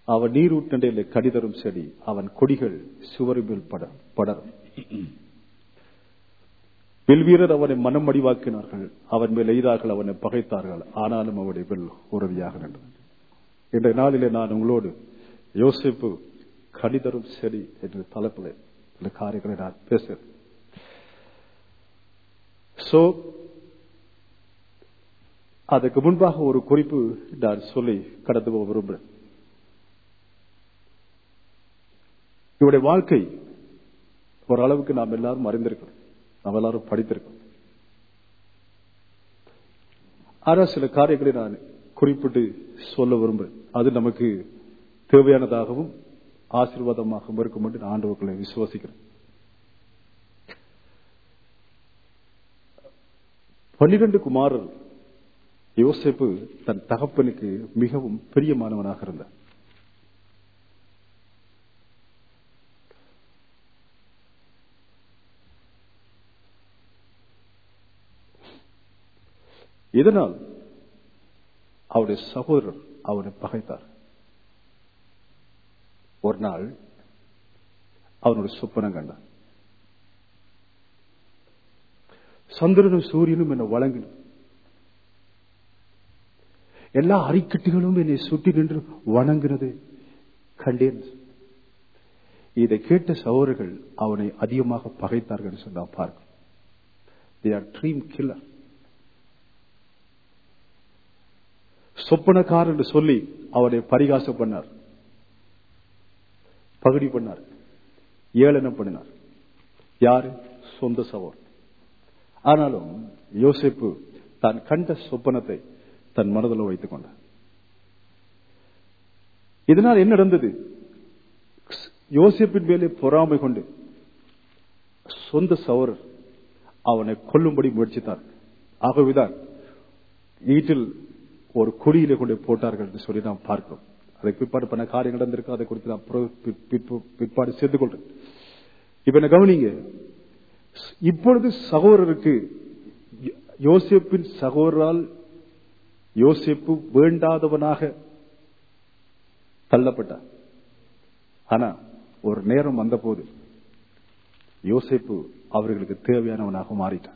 அவன் நீரூட்டண்டையிலே கடிதரும் செடி அவன் கொடிகள் சுவரில் பட படரும் வில்வீரர் அவனை மனம் மடிவாக்கினார்கள் அவன் மேல் எய்தார்கள் அவனை பகைத்தார்கள் ஆனாலும் அவனுடைய வில் உறுதியாக நின்றது இன்றைய நாளிலே நான் உங்களோடு யோசிப்பு கடிதரும் செடி என்று தலைப்பில் இந்த காரியங்களை நான் பேசுகிறேன் சோ அதுக்கு முன்பாக ஒரு குறிப்பு நான் சொல்லி கடந்து போக விரும்புகிறேன் இவருடைய வாழ்க்கை ஓரளவுக்கு நாம் எல்லாரும் அறிந்திருக்கிறோம் நாம் எல்லாரும் படித்திருக்கோம் ஆனா சில காரியங்களை நான் குறிப்பிட்டு சொல்ல விரும்புகிறேன் அது நமக்கு தேவையானதாகவும் ஆசீர்வாதமாகவும் இருக்கும் என்று நான் ஆண்டவர்களை விசுவாசிக்கிறேன் பன்னிரண்டு குமாரர் யோசேப்பு தன் தகப்பனுக்கு மிகவும் பிரியமானவனாக இருந்தார் இதனால் அவருடைய சகோதரர் அவனை பகைத்தார் ஒரு நாள் அவனுடைய சொப்பனம் கண்டான் சந்திரனும் சூரியனும் என்னை வழங்கின எல்லா அரிக்கட்டுகளும் என்னை சுற்றி நின்று வணங்கினது கண்டேன் இதை கேட்ட சகோதரர்கள் அவனை அதிகமாக பகைத்தார்கள் சொன்னா பார்க்க they are dream killer சொப்பனக்கார் என்று சொல்லி அவனை பரிகாசம் பண்ணார் பகுடி பண்ணார் ஏளனம் பண்ணினார் யாரு சொந்த சவோர் ஆனாலும் யோசிப்பு தான் கண்ட சொப்பனத்தை தன் மனதில் வைத்துக் கொண்டார் இதனால் என்ன நடந்தது யோசிப்பின் மேலே பொறாமை கொண்டு சொந்த சவரர் அவனை கொல்லும்படி முயற்சித்தார் ஆகவேதான் வீட்டில் ஒரு கொடியிலே கொண்டு போட்டார்கள் என்று சொல்லி நாம் பார்க்கிறோம் அதை பிற்பாடு பண்ண காரியம் நடந்திருக்கு அதை குறித்து நான் பிற்பாடு சேர்த்து கொள்றேன் இப்ப என்ன கவனிங்க இப்பொழுது சகோதரருக்கு யோசிப்பின் சகோதரால் யோசிப்பு வேண்டாதவனாக தள்ளப்பட்டார் ஆனா ஒரு நேரம் வந்தபோது யோசிப்பு அவர்களுக்கு தேவையானவனாக மாறிட்டான்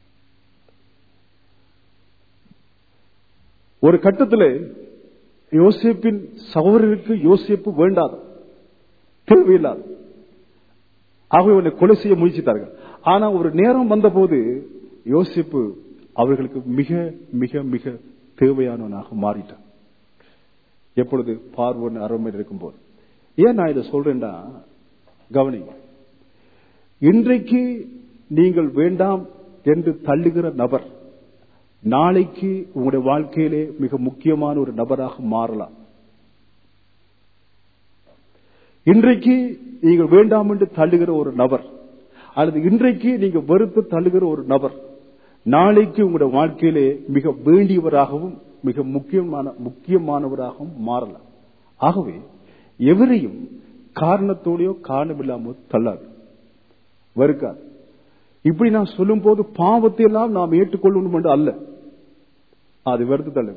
ஒரு கட்டத்தில் யோசிப்பின் சகோதரருக்கு யோசிப்பு வேண்டாத தேவையில்லாத ஆகவே அவனை கொலை செய்ய முயற்சித்தார்கள் ஆனா ஒரு நேரம் வந்தபோது யோசிப்பு அவர்களுக்கு மிக மிக மிக தேவையானவனாக மாறிட்டான் எப்பொழுது பார்வன் அருமை இருக்கும் போது ஏன் நான் இதை சொல்றேன்னா கவனி இன்றைக்கு நீங்கள் வேண்டாம் என்று தள்ளுகிற நபர் நாளைக்கு உங்களுடைய வாழ்க்கையிலே மிக முக்கியமான ஒரு நபராக மாறலாம் இன்றைக்கு நீங்கள் வேண்டாம் என்று தள்ளுகிற ஒரு நபர் அல்லது இன்றைக்கு நீங்க வெறுத்து தள்ளுகிற ஒரு நபர் நாளைக்கு உங்களுடைய வாழ்க்கையிலே மிக வேண்டியவராகவும் மிக முக்கியமான முக்கியமானவராகவும் மாறலாம் ஆகவே எவரையும் காரணத்தோடையோ காரணமில்லாமோ தள்ளாது வெறுக்காது இப்படி நான் சொல்லும் போது பாவத்தை எல்லாம் நாம் ஏற்றுக்கொள்ளணும் என்று அல்ல அது வெறுத்து தள்ளு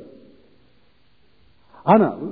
ஆனால்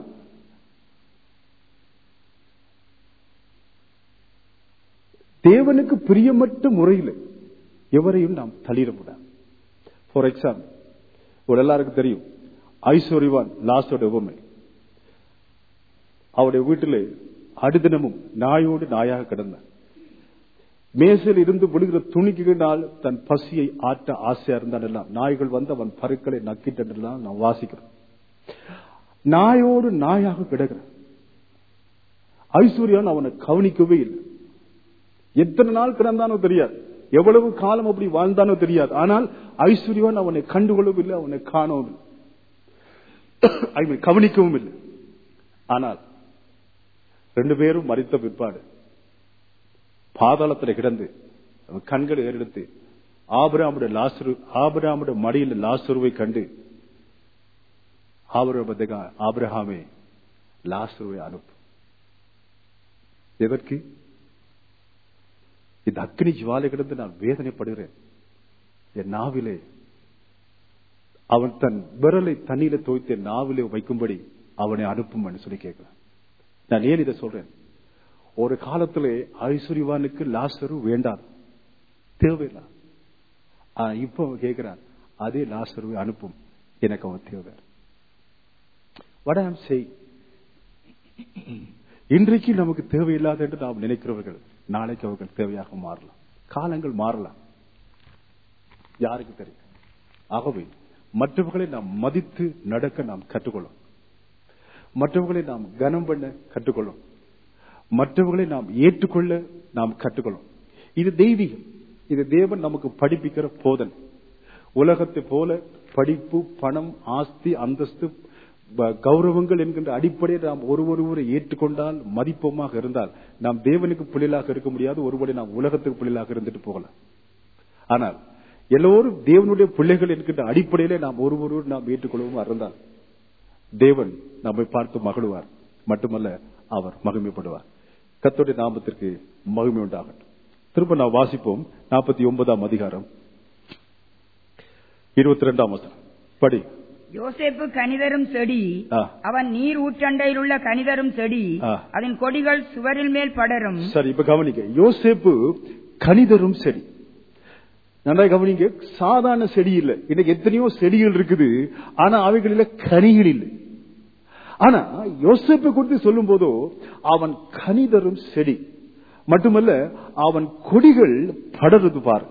தேவனுக்கு பிரியமற்ற முறையில் எவரையும் நாம் தளிர முடியாது ஃபார் எக்ஸாம்பிள் ஒரு எல்லாருக்கும் தெரியும் ஐஸ்வர்யவான் லாஸ்டோட உவமை அவருடைய வீட்டிலே அடுதினமும் நாயோடு நாயாக கிடந்தார் மேசையில் இருந்து விழுகிற துணிக்குனால் தன் பசியை ஆற்ற ஆசையா இருந்தான் எல்லாம் நாய்கள் வந்து அவன் பருக்களை நக்கிட்டெல்லாம் நான் வாசிக்கிறோம் நாயோடு நாயாக கிடக்கிறான் ஐஸ்வர்யான் அவனை கவனிக்கவே இல்லை எத்தனை நாள் கிடந்தானோ தெரியாது எவ்வளவு காலம் அப்படி வாழ்ந்தானோ தெரியாது ஆனால் ஐஸ்வர்யவான் அவனை கண்டுகொள்ளவும் அவனை காணவும் இல்லை ஐ மீன் கவனிக்கவும் இல்லை ஆனால் ரெண்டு பேரும் மறித்த பிற்பாடு பாதாளத்தில் கிடந்து அவன் கண்களை ஏறெடுத்து ஆபராமுடைய லாசரு ஆபராமுடைய மடியில் லாசருவை கண்டு ஆபரபதகா ஆபிரஹாமே லாசருவை அனுப்பு எதற்கு இந்த அக்னி ஜுவாலை கிடந்து நான் வேதனைப்படுகிறேன் என் நாவிலே அவன் தன் விரலை தண்ணீரை தோய்த்து நாவிலே வைக்கும்படி அவனை அனுப்பும் சொல்லி கேட்கிறான் நான் ஏன் இதை சொல்றேன் ஒரு காலத்திலே ஐஸ்வர்யவானுக்கு லாசரு வேண்டாம் தேவையில்லை ஆனா இப்ப அவன் கேட்கிறான் அதே லாசருவை அனுப்பும் எனக்கு அவன் தேவை வட செய் இன்றைக்கு நமக்கு தேவையில்லாத என்று நாம் நினைக்கிறவர்கள் நாளைக்கு அவர்கள் தேவையாக மாறலாம் காலங்கள் மாறலாம் யாருக்கு தெரியும் ஆகவே மற்றவர்களை நாம் மதித்து நடக்க நாம் கற்றுக்கொள்ளும் மற்றவர்களை நாம் கனம் பண்ண கற்றுக்கொள்ளும் மற்றவர்களை நாம் ஏற்றுக்கொள்ள நாம் கற்றுக்கொள்ளும் இது தெய்வீகம் இது தேவன் நமக்கு படிப்பிக்கிற போதனை உலகத்தை போல படிப்பு பணம் ஆஸ்தி அந்தஸ்து ப- கௌரவங்கள் என்கின்ற அடிப்படையில் நாம் ஒருவொருவரை ஏற்றுக்கொண்டால் மதிப்பமாக இருந்தால் நாம் தேவனுக்கு பிள்ளைகளாக இருக்க முடியாது ஒருவரை நாம் உலகத்துக்கு பிள்ளைகளாக இருந்துட்டு போகலாம் ஆனால் எல்லோரும் தேவனுடைய பிள்ளைகள் என்கின்ற அடிப்படையிலே நாம் ஒருவொருவர் நாம் ஏற்றுக்கொள்ளவும் இருந்தால் தேவன் நம்மை பார்த்து மகிழ்வார் மட்டுமல்ல அவர் மகிமைப்படுவார் கர்த்தருடைய நாமத்திற்கு மகிமை உண்டாகட்டும் திரும்ப நாம் வாசிப்போம் நாற்பத்தி ஒன்பதாம் அதிகாரம் இருபத்தி ரெண்டாம் வசனம் படி யோசேப்பு கனிதரும் செடி ஆ. அவன் நீர் ஊற்றண்டையில் உள்ள கனிதரும் செடி ஆ. அதன் கொடிகள் சுவரில் மேல் படரும் சரி இப்ப கவனிங்க யோசேப்பு கனிதரும் செடி நன்றாக கவனிங்க சாதாரண செடி இல்ல இன்னைக்கு எத்தனையோ செடிகள் இருக்குது ஆனா அவைகளில கனிகள் இல்லை ஆனா யோசேப்பை குறித்து சொல்லும் போதோ அவன் கனிதரும் செடி மட்டுமல்ல அவன் கொடிகள் படருது பாரு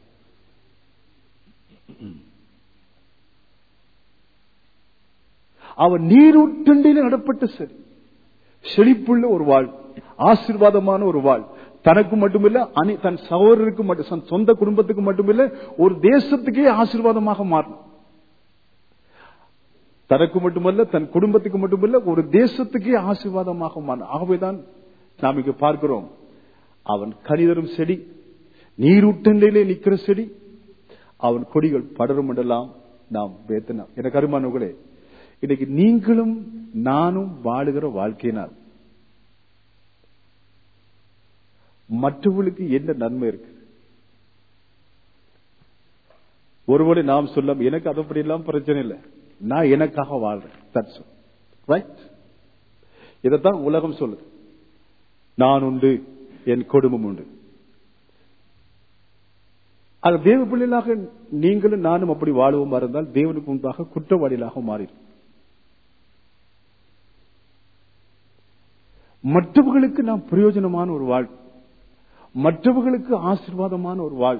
அவன் நீரூற்றண்டில் நடப்பட்ட செடி செழிப்புள்ள ஒரு வாழ் ஆசீர்வாதமான ஒரு வாழ் தனக்கு மட்டுமில்ல அனி- தன் சகோதரருக்கு மட்டும் தன் சொந்த குடும்பத்துக்கு மட்டுமில்ல ஒரு தேசத்துக்கே ஆசீர்வாதமாக மாறும் தனக்கு மட்டுமல்ல தன் குடும்பத்துக்கு மட்டுமல்ல ஒரு தேசத்துக்கே ஆசீர்வாதமாக மாறும் ஆகவேதான் நாம் இங்க பார்க்கிறோம் அவன் கனிதரும் செடி நீரூட்டண்டிலே நிக்கிற செடி அவன் கொடிகள் படரும் என்றெல்லாம் நாம் வேத்தனம் எனக்கு அருமானவர்களே இன்னைக்கு நீங்களும் நானும் வாழுகிற வாழ்க்கையினால் மற்றவர்களுக்கு என்ன நன்மை இருக்கு ஒருவேளை நாம் சொல்ல எனக்கு அது அப்படி எல்லாம் பிரச்சனை இல்லை நான் எனக்காக வாழ்றேன் தட்ஸ் ரைட் இதைத்தான் உலகம் சொல்லுது நான் உண்டு என் குடும்பம் உண்டு அது தேவ பிள்ளைகளாக நீங்களும் நானும் அப்படி வாழுவோமா இருந்தால் தேவனுக்கு முன்பாக குற்றவாளிகளாக மாறிடும் மற்றவர்களுக்கு நாம் பிரயோஜனமான ஒரு வாழ் மற்றவர்களுக்கு ஆசீர்வாதமான ஒரு வாழ்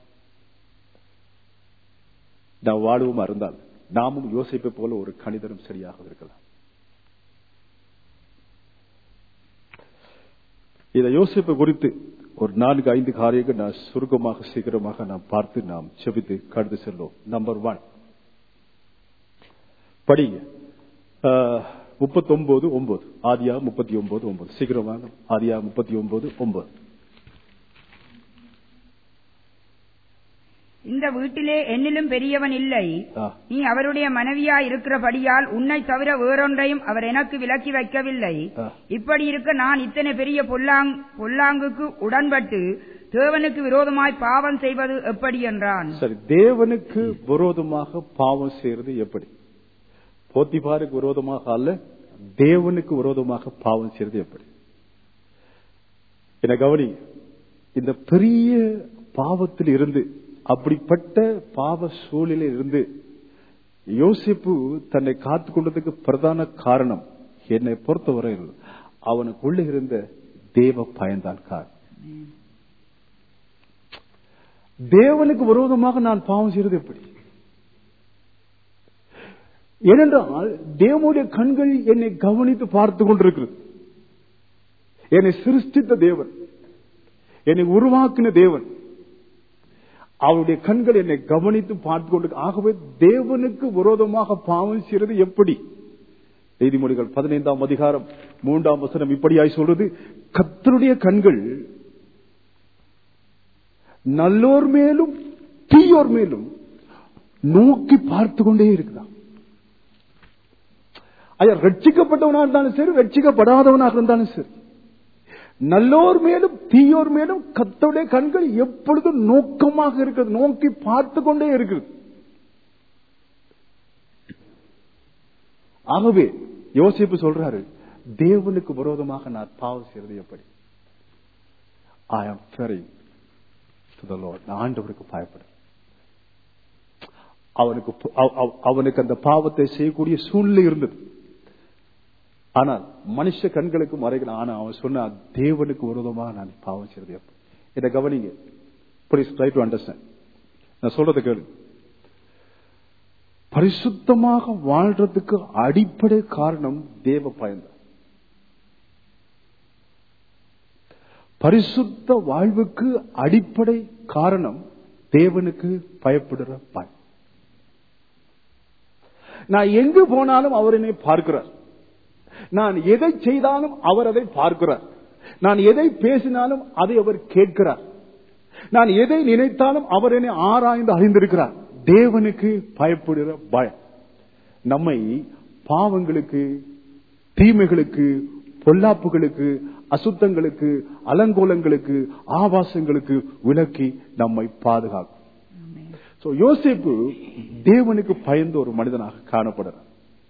நாம் வாழுவோமா இருந்தால் நாமும் யோசிப்பை போல ஒரு கணிதரும் சரியாக இருக்கலாம் இதை யோசிப்பை குறித்து ஒரு நான்கு ஐந்து காரியங்கள் நான் சுருக்கமாக சீக்கிரமாக நாம் பார்த்து நாம் செபித்து கடந்து செல்வோம் நம்பர் ஒன் படிங்க முப்பத்தி ஒன்பது ஒன்பது ஆதியா முப்பத்தி ஒன்பது ஒன்பது சீக்கிரமாக ஆதியா முப்பத்தி ஒன்பது ஒன்பது இந்த வீட்டிலே என்னிலும் பெரியவன் இல்லை ஆ. நீ அவருடைய மனைவியா இருக்கிறபடியால் உன்னை தவிர வேறொன்றையும் அவர் எனக்கு விலக்கி வைக்கவில்லை ஆ. இப்படி இருக்க நான் இத்தனை பெரிய பொல்லாங் பொல்லாங்குக்கு உடன்பட்டு தேவனுக்கு விரோதமாய் பாவம் செய்வது எப்படி என்றான் சரி தேவனுக்கு விரோதமாக பாவம் செய்யறது எப்படி போத்திபாருக்கு விரோதமாக அல்ல தேவனுக்கு விரோதமாக பாவம் செய்யறது எப்படி என கவனி இந்த பெரிய பாவத்தில் இருந்து அப்படிப்பட்ட பாவ சூழலில் இருந்து யோசிப்பு தன்னை காத்து கொண்டதுக்கு பிரதான காரணம் என்னை பொறுத்தவரையில் அவனுக்குள்ள இருந்த தேவ பயன்தான் காரணம் தேவனுக்கு விரோதமாக நான் பாவம் செய்வது எப்படி ஏனென்றால் தேவனுடைய கண்கள் என்னை கவனித்து பார்த்து கொண்டிருக்கிறது என்னை சிருஷ்டித்த தேவன் என்னை உருவாக்கின தேவன் அவருடைய கண்கள் என்னை கவனித்து பார்த்து கொண்டு ஆகவே தேவனுக்கு விரோதமாக பாவம் செய்வது எப்படி நீதிமொழிகள் பதினைந்தாம் அதிகாரம் மூன்றாம் வசனம் இப்படியாய் சொல்றது கத்தருடைய கண்கள் நல்லோர் மேலும் தீயோர் மேலும் நோக்கி பார்த்து கொண்டே இருக்குதான் ஐயா ரட்சிக்கப்பட்டவனாக இருந்தாலும் சரி ரட்சிக்கப்படாதவனாக இருந்தாலும் சரி நல்லோர் மேலும் தீயோர் மேலும் கத்தோடைய கண்கள் எப்பொழுதும் நோக்கமாக இருக்கிறது நோக்கி பார்த்து கொண்டே இருக்கிறது ஆகவே யோசிப்பு சொல்றாரு தேவனுக்கு விரோதமாக நான் பாவம் செய்வது எப்படி ஐ ஆம் fearing to the Lord நான் ஆண்டவருக்கு பயப்படுறேன் அவனுக்கு பு- அவ- அவ- அவனுக்கு அந்த பாவத்தை செய்யக்கூடிய சூழ்நிலை இருந்தது ஆனால் மனுஷ கண்களுக்கு மறைக்கலாம் ஆனா அவன் சொன்ன தேவனுக்கு விரோதமாக நான் பாவம் செய்யறது எப்படி இதை கவனிங்க ப்ளீஸ் ட்ரை டு அண்டர்ஸ்டாண்ட் நான் சொல்றதை கேளு பரிசுத்தமாக வாழ்றதுக்கு அடிப்படை காரணம் தேவ பயன்தான் பரிசுத்த வாழ்வுக்கு அடிப்படை காரணம் தேவனுக்கு பயப்படுற பயம் நான் எங்கு போனாலும் அவர் என்னை பார்க்கிறார் நான் எதை செய்தாலும் அவர் அதை பார்க்கிறார் நான் எதை பேசினாலும் அதை அவர் கேட்கிறார் நான் எதை நினைத்தாலும் அவர் என்னை ஆராய்ந்து அறிந்திருக்கிறார் தேவனுக்கு பயப்படுகிற பயம் நம்மை பாவங்களுக்கு தீமைகளுக்கு பொல்லாப்புகளுக்கு அசுத்தங்களுக்கு அலங்கோலங்களுக்கு ஆபாசங்களுக்கு விலக்கி நம்மை பாதுகாக்கும் So, யோசேப்பு தேவனுக்கு பயந்த ஒரு மனிதனாக காணப்படுறார்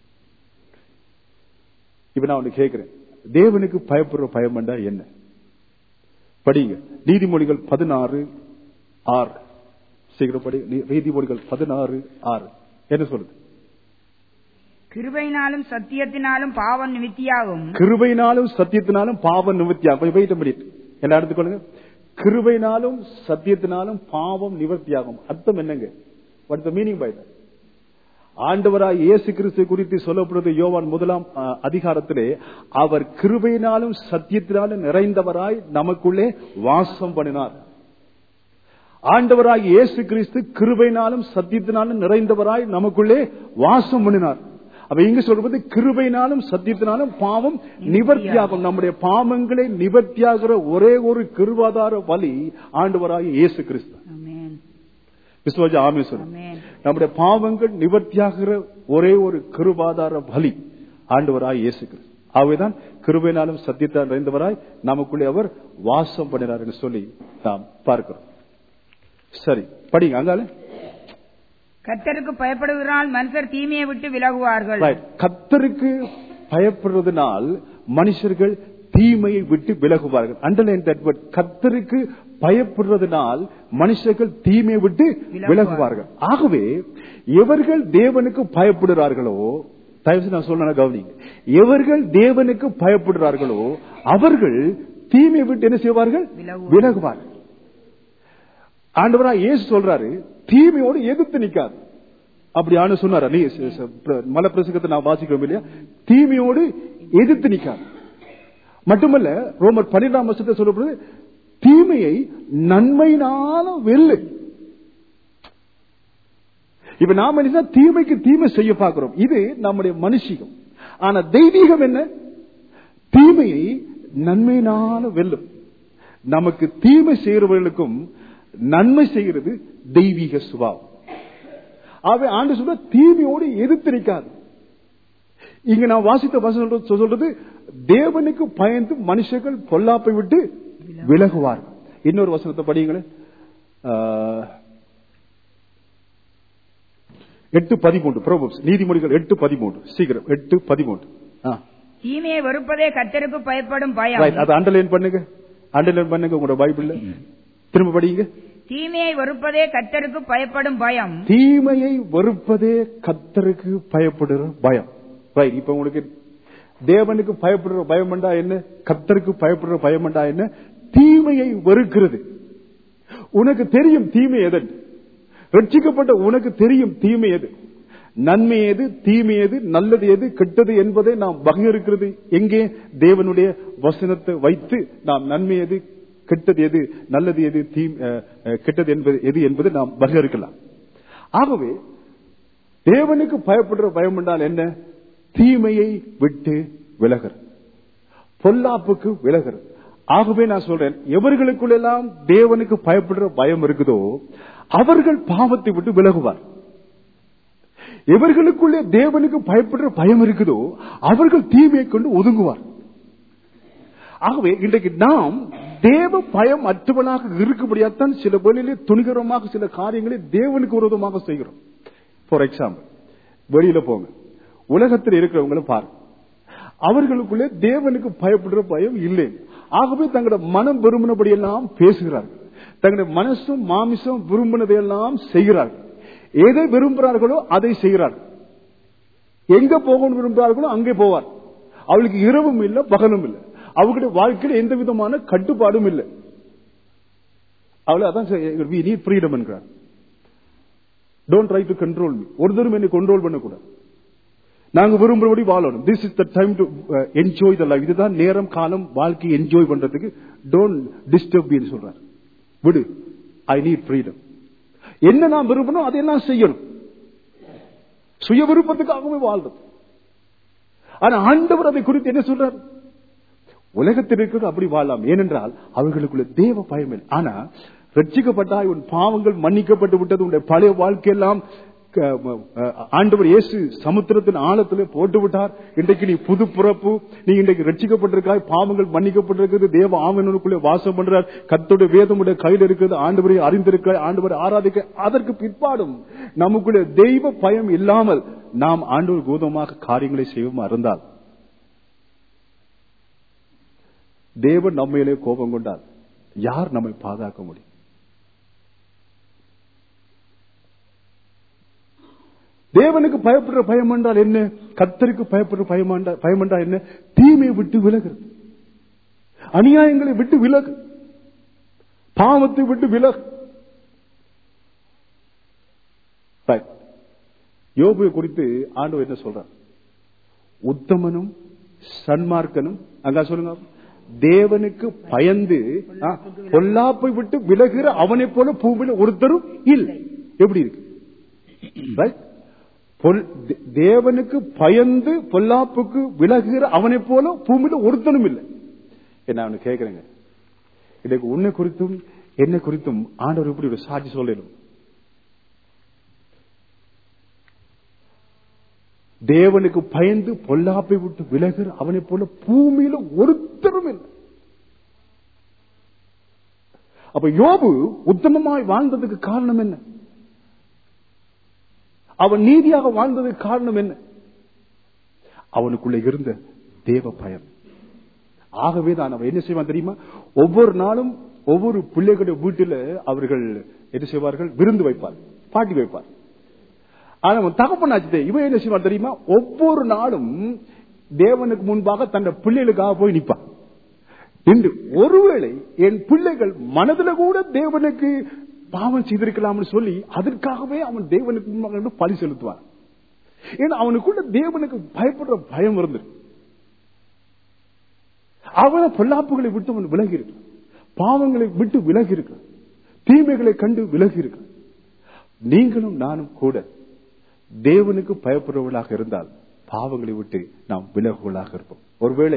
இப்ப நான் ஒண்ணு கேட்கிறேன் தேவனுக்கு பயப்படுற பயம் என்றா என்ன படிங்க நீதிமொழிகள் பதினாறு ஆறு சீக்கிரம் படி நீ- நீதிமொழிகள் பதினாறு ஆறு என்ன சொல்லுது கிருபையினாலும் சத்தியத்தினாலும் பாவம் நிமித்தியாகும் கிருபையினாலும் சத்தியத்தினாலும் பாவம் நிவர்த்தியாகும் வெயிட் பண்ணிட்டு என்ன எடுத்துக்கொள்ளுங்க கிருபையினாலும் சத்தியத்தினாலும் பாவம் நிவர்த்தியாகும் அர்த்தம் என்னங்க வாட் த மீனிங் பை ஆண்டவராய் இயேசு கிறிஸ்து குறித்து சொல்லப்படுறது யோவான் முதலாம் அஹ், அதிகாரத்திலே அவர் கிருபையினாலும் சத்தியத்தினாலும் நிறைந்தவராய் நமக்குள்ளே வாசம் பண்ணினார் ஆண்டவராய் இயேசு கிறிஸ்து கிருபையினாலும் சத்தியத்தினாலும் நிறைந்தவராய் நமக்குள்ளே வாசம் பண்ணினார் அப்ப இங்க சொல்றது கிருபையினாலும் சத்தியத்தினாலும் பாவம் நிவர்த்தியாகும் நம்முடைய பாவங்களை நிவர்த்தியாகிற ஒரே ஒரு கிருவாதார வழி ஆண்டவராய் இயேசு கிறிஸ்து ஆமென் விஸ்வாஜ ஆமே சொல்லு ஆமென் நம்முடைய பாவங்கள் நிவர்த்தியாகிற ஒரே ஒரு கிருபாதார பலி ஆண்டவராய் இயேசு கிறிஸ்து ஆகவேதான் கிருபையினாலும் சத்தியத்தால் நிறைந்தவராய் நமக்குள்ளே அவர் வாசம் பண்ணினார் என்று சொல்லி நாம் பார்க்கிறோம் சரி படிங்க அங்கால கர்த்தருக்கு பயப்படுகிறால் மனுஷர் தீமையை விட்டு விலகுவார்கள் Right. கர்த்தருக்கு பயப்படுறதுனால் மனுஷர்கள் தீமையை விட்டு விலகுவார்கள் அண்டர்லைன் தட் வேர்ட் கர்த்தருக்கு பயப்படுறதுனால் மனுஷர்கள் தீமையை விட்டு விலகுவார்கள் ஆகவே எவர்கள் தேவனுக்கு பயப்படுகிறார்களோ தயவு செய்து நான் சொல்ல கவனிங்க எவர்கள் தேவனுக்கு பயப்படுகிறார்களோ அவர்கள் தீமையை விட்டு என்ன செய்வார்கள் விலகுவார்கள். விலகுவார்கள் ஆண்டவரா இயேசு சொல்றாரு தீமையோடு எதிர்த்து நிக்காது அப்படி ஆண்டு சொன்னாரா நீ ச- ச- பிர- மலை பிரசங்கத்தை நான் வாசிக்கிறோம் இல்லையா தீமையோடு எதிர்த்து நிக்காது மட்டுமல்ல ரோமர் பன்னிரெண்டாம் வருஷத்தை சொல்லப்படுது தீமையை நன்மையினால வெல்லு இப்ப நாம என்ன தீமைக்கு தீமை செய்ய பார்க்கிறோம் இது நம்முடைய மனுஷிகம் ஆனா தெய்வீகம் என்ன தீமையை நன்மையினால வெல்லும் நமக்கு தீமை செய்கிறவர்களுக்கும் நன்மை செய்கிறது தெய்வீக சுபாவம் ஆகவே ஆண்டு சொல்ற தீமையோடு எதிர்த்திருக்காது இங்க நான் வாசித்த வசனம் சொல்றது- சொல்றது தேவனுக்கு பயந்து மனுஷர்கள் பொல்லாப்பை விட்டு விலகுவார்கள் இன்னொரு வசனத்தை படியுங்களேன் ஆஹ், எட்டு பதிமூன்று Proverbs, நீதிமொழிகள் எட்டு பதிமூன்று சீக்கிரம் எட்டு பதிமூன்று ஆ தீமையை வெறுப்பதே கர்த்தருக்கு பயப்படும் ரைட் பயம் அதை அண்டர்லைன் பண்ணுங்க அண்டர்லைன் பண்ணுங்க உங்களோட பைபிள்ல திரும்ப படிங்க தீமையை வெறுப்பதே கர்த்தருக்கு பயப்படும் பயம் தீமையை வெறுப்பதே கத்தருக்கு பயப்படுற பயம் ரைட் இப்ப உங்களுக்கு தேவனுக்கு பயப்படுற பயம்டா என்ன கத்தருக்கு பயப்படுற பயம்டா என்ன தீமையை வெறுக்கிறது உனக்கு தெரியும் தீமை எது ரட்சிக்கப்பட்ட உனக்கு தெரியும் தீமை எது நன்மை எது தீமை எது நல்லது எது கெட்டது என்பதை நாம் வகையறுக்கிறது எங்கே தேவனுடைய வசனத்தை வைத்து நாம் நன்மை எது கெட்டது எது நல்லது எது தீ அஹ், அஹ், கெட்டது என்பது எது என்பதை நாம் வகையறுக்கலாம் ஆகவே தேவனுக்கு பயப்படுற பயம் என்றால் என்ன தீமையை விட்டு விலகர் பொல்லாப்புக்கு விலகர் ஆகவே நான் சொல்றேன் எவர்களுக்குள்ளெல்லாம் தேவனுக்கு பயப்படுற பயம் இருக்குதோ அவர்கள் பாவத்தை விட்டு விலகுவார் எவர்களுக்குள்ளே தேவனுக்கு பயப்படுற பயம் இருக்குதோ அவர்கள் தீமையை கொண்டு ஒதுங்குவார் ஆகவே இன்றைக்கு நாம் தேவ பயம் அற்றவனாக இருக்கும்படியாத்தான் சில வேளையிலே துணிகரமாக சில காரியங்களை தேவனுக்கு விரோதமாக செய்கிறோம் ஃபார் எக்ஸாம்பிள் வெளியில போங்க உலகத்தில் இருக்கிறவங்களும் பாருங்க அவர்களுக்குள்ளே தேவனுக்கு பயப்படுற பயம் இல்லை ஆகவே தங்களோட மனம் விரும்பினபடியெல்லாம் பேசுகிறார்கள் தங்களுடைய மனசும் மாமிசம் விரும்பினதையெல்லாம் செய்கிறார்கள் எதை விரும்புகிறார்களோ அதை செய்கிறார்கள் எங்க போகணும் விரும்புகிறார்களோ அங்கே போவார் அவளுக்கு இரவும் இல்லை பகலும் இல்லை அவர்களுடைய வாழ்க்கையில் எந்த விதமான கட்டுப்பாடும் இல்லை அவளை அதான் நீட் ஃப்ரீடம் என்கிறார் don't try to control me ஒருத்தரும் என்னை கண்ட்ரோல் பண்ணக்கூடாது நாங்க விரும்புறபடி வாழணும் this is the time to enjoy the life இதுதான் நேரம் காலம் வாழ்க்கையை என்ஜாய் பண்றதுக்கு டோன்ட் டிஸ்டர்ப் மீ சொல்றார் விடு ஐ நீட் ஃப்ரீடம் என்ன நான் விரும்பணும் அதையெல்லாம் செய்யணும் சுய விருப்பத்துக்காகவே வாழ்றது ஆனா ஆண்டவர் அதை குறித்து என்ன சொல்றார் உலகத்தில் இருக்கிறது அப்படி வாழலாம் ஏனென்றால் அவர்களுக்குள்ள தேவ பயம் இல்லை ஆனா ரட்சிக்கப்பட்டாய் உன் பாவங்கள் மன்னிக்கப்பட்டு விட்டது உன்னுடைய பழைய வாழ்க்கையெல்லாம் ஆண்டவர் இயேசு சமுத்திரத்தின் ஆழத்திலே போட்டு விட்டார் இன்றைக்கு நீ புது பிறப்பு நீ இன்றைக்கு ரட்சிக்கப்பட்டிருக்காய் பாவங்கள் மன்னிக்கப்பட்டிருக்கிறது தேவ ஆவணனுக்குள்ளே வாசம் பண்றார் கத்தோட வேதமுடைய கையில் இருக்கிறது ஆண்டவரை அறிந்திருக்க ஆண்டவரை ஆராதிக்க அதற்கு பிற்பாடும் நமக்குள்ளே தெய்வ பயம் இல்லாமல் நாம் ஆண்டவர் பூதமாக காரியங்களை செய்வோமா இருந்தால் தேவன் நம்மையிலே கோபம் கொண்டால் யார் நம்மை பாதுகாக்க முடியும் தேவனுக்கு பயப்படுற பயம் என்றால் என்ன கத்தருக்கு பயப்படுற பயம் பயம் என்றால் என்ன தீமையை விட்டு விலகிறது அநியாயங்களை விட்டு விலகு பாவத்தை விட்டு விலகு யோபுவை குறித்து ஆண்டவர் என்ன சொல்றார் உத்தமனும் சன்மார்க்கனும் அங்க சொல்லுங்க தேவனுக்கு பயந்து பொல்லாப்பை விட்டு விலகுற அவனை போல பூமியில ஒருத்தரும் இல்லை எப்படி இருக்கு தேவனுக்கு பயந்து பொல்லாப்புக்கு விலகுகிற அவனை போல பூமியில ஒருத்தனும் இல்லை என்ன அவனு கேட்கிறேங்க இன்னைக்கு உன்னை குறித்தும் என்ன குறித்தும் ஆண்டவர் இப்படி ஒரு சாட்சி சொல்லணும் தேவனுக்கு பயந்து பொல்லாப்பை விட்டு விலகுற அவனை போல பூமியில ஒருத்தரும் இல்லை அப்ப யோபு உத்தமமாய் வாழ்ந்ததுக்கு காரணம் என்ன அவன் நீதியாக வாழ்ந்ததுக்கு காரணம் என்ன அவனுக்குள்ள இருந்த தேவ பயம் ஆகவே தான் அவன் என்ன செய்வான் தெரியுமா ஒவ்வொரு நாளும் ஒவ்வொரு பிள்ளைகளுடைய வீட்டில் அவர்கள் என்ன செய்வார்கள் விருந்து வைப்பார் பாட்டி வைப்பார் ஆனா அவன் தகப்பனாச்சு இவன் என்ன செய்வான் தெரியுமா ஒவ்வொரு நாளும் தேவனுக்கு முன்பாக தன் பிள்ளைகளுக்காக போய் நிற்பான் இன்று ஒருவேளை என் பிள்ளைகள் மனதில் கூட தேவனுக்கு பாவம் செய்திருக்கலாம்னு சொல்லி அதற்காகவே அவன் தேவனுக்கு முன்பாக பழி செலுத்துவான் ஏன்னா அவனுக்குள்ள தேவனுக்கு பயப்படுற பயம் இருந்தது அவன பொல்லாப்புகளை விட்டு அவன் விலகி இருக்க பாவங்களை விட்டு விலகி இருக்க தீமைகளை கண்டு விலகி இருக்க நீங்களும் நானும் கூட தேவனுக்கு பயப்படுறவர்களாக இருந்தால் பாவங்களை விட்டு நாம் விலகுவலாக இருப்போம் ஒருவேளை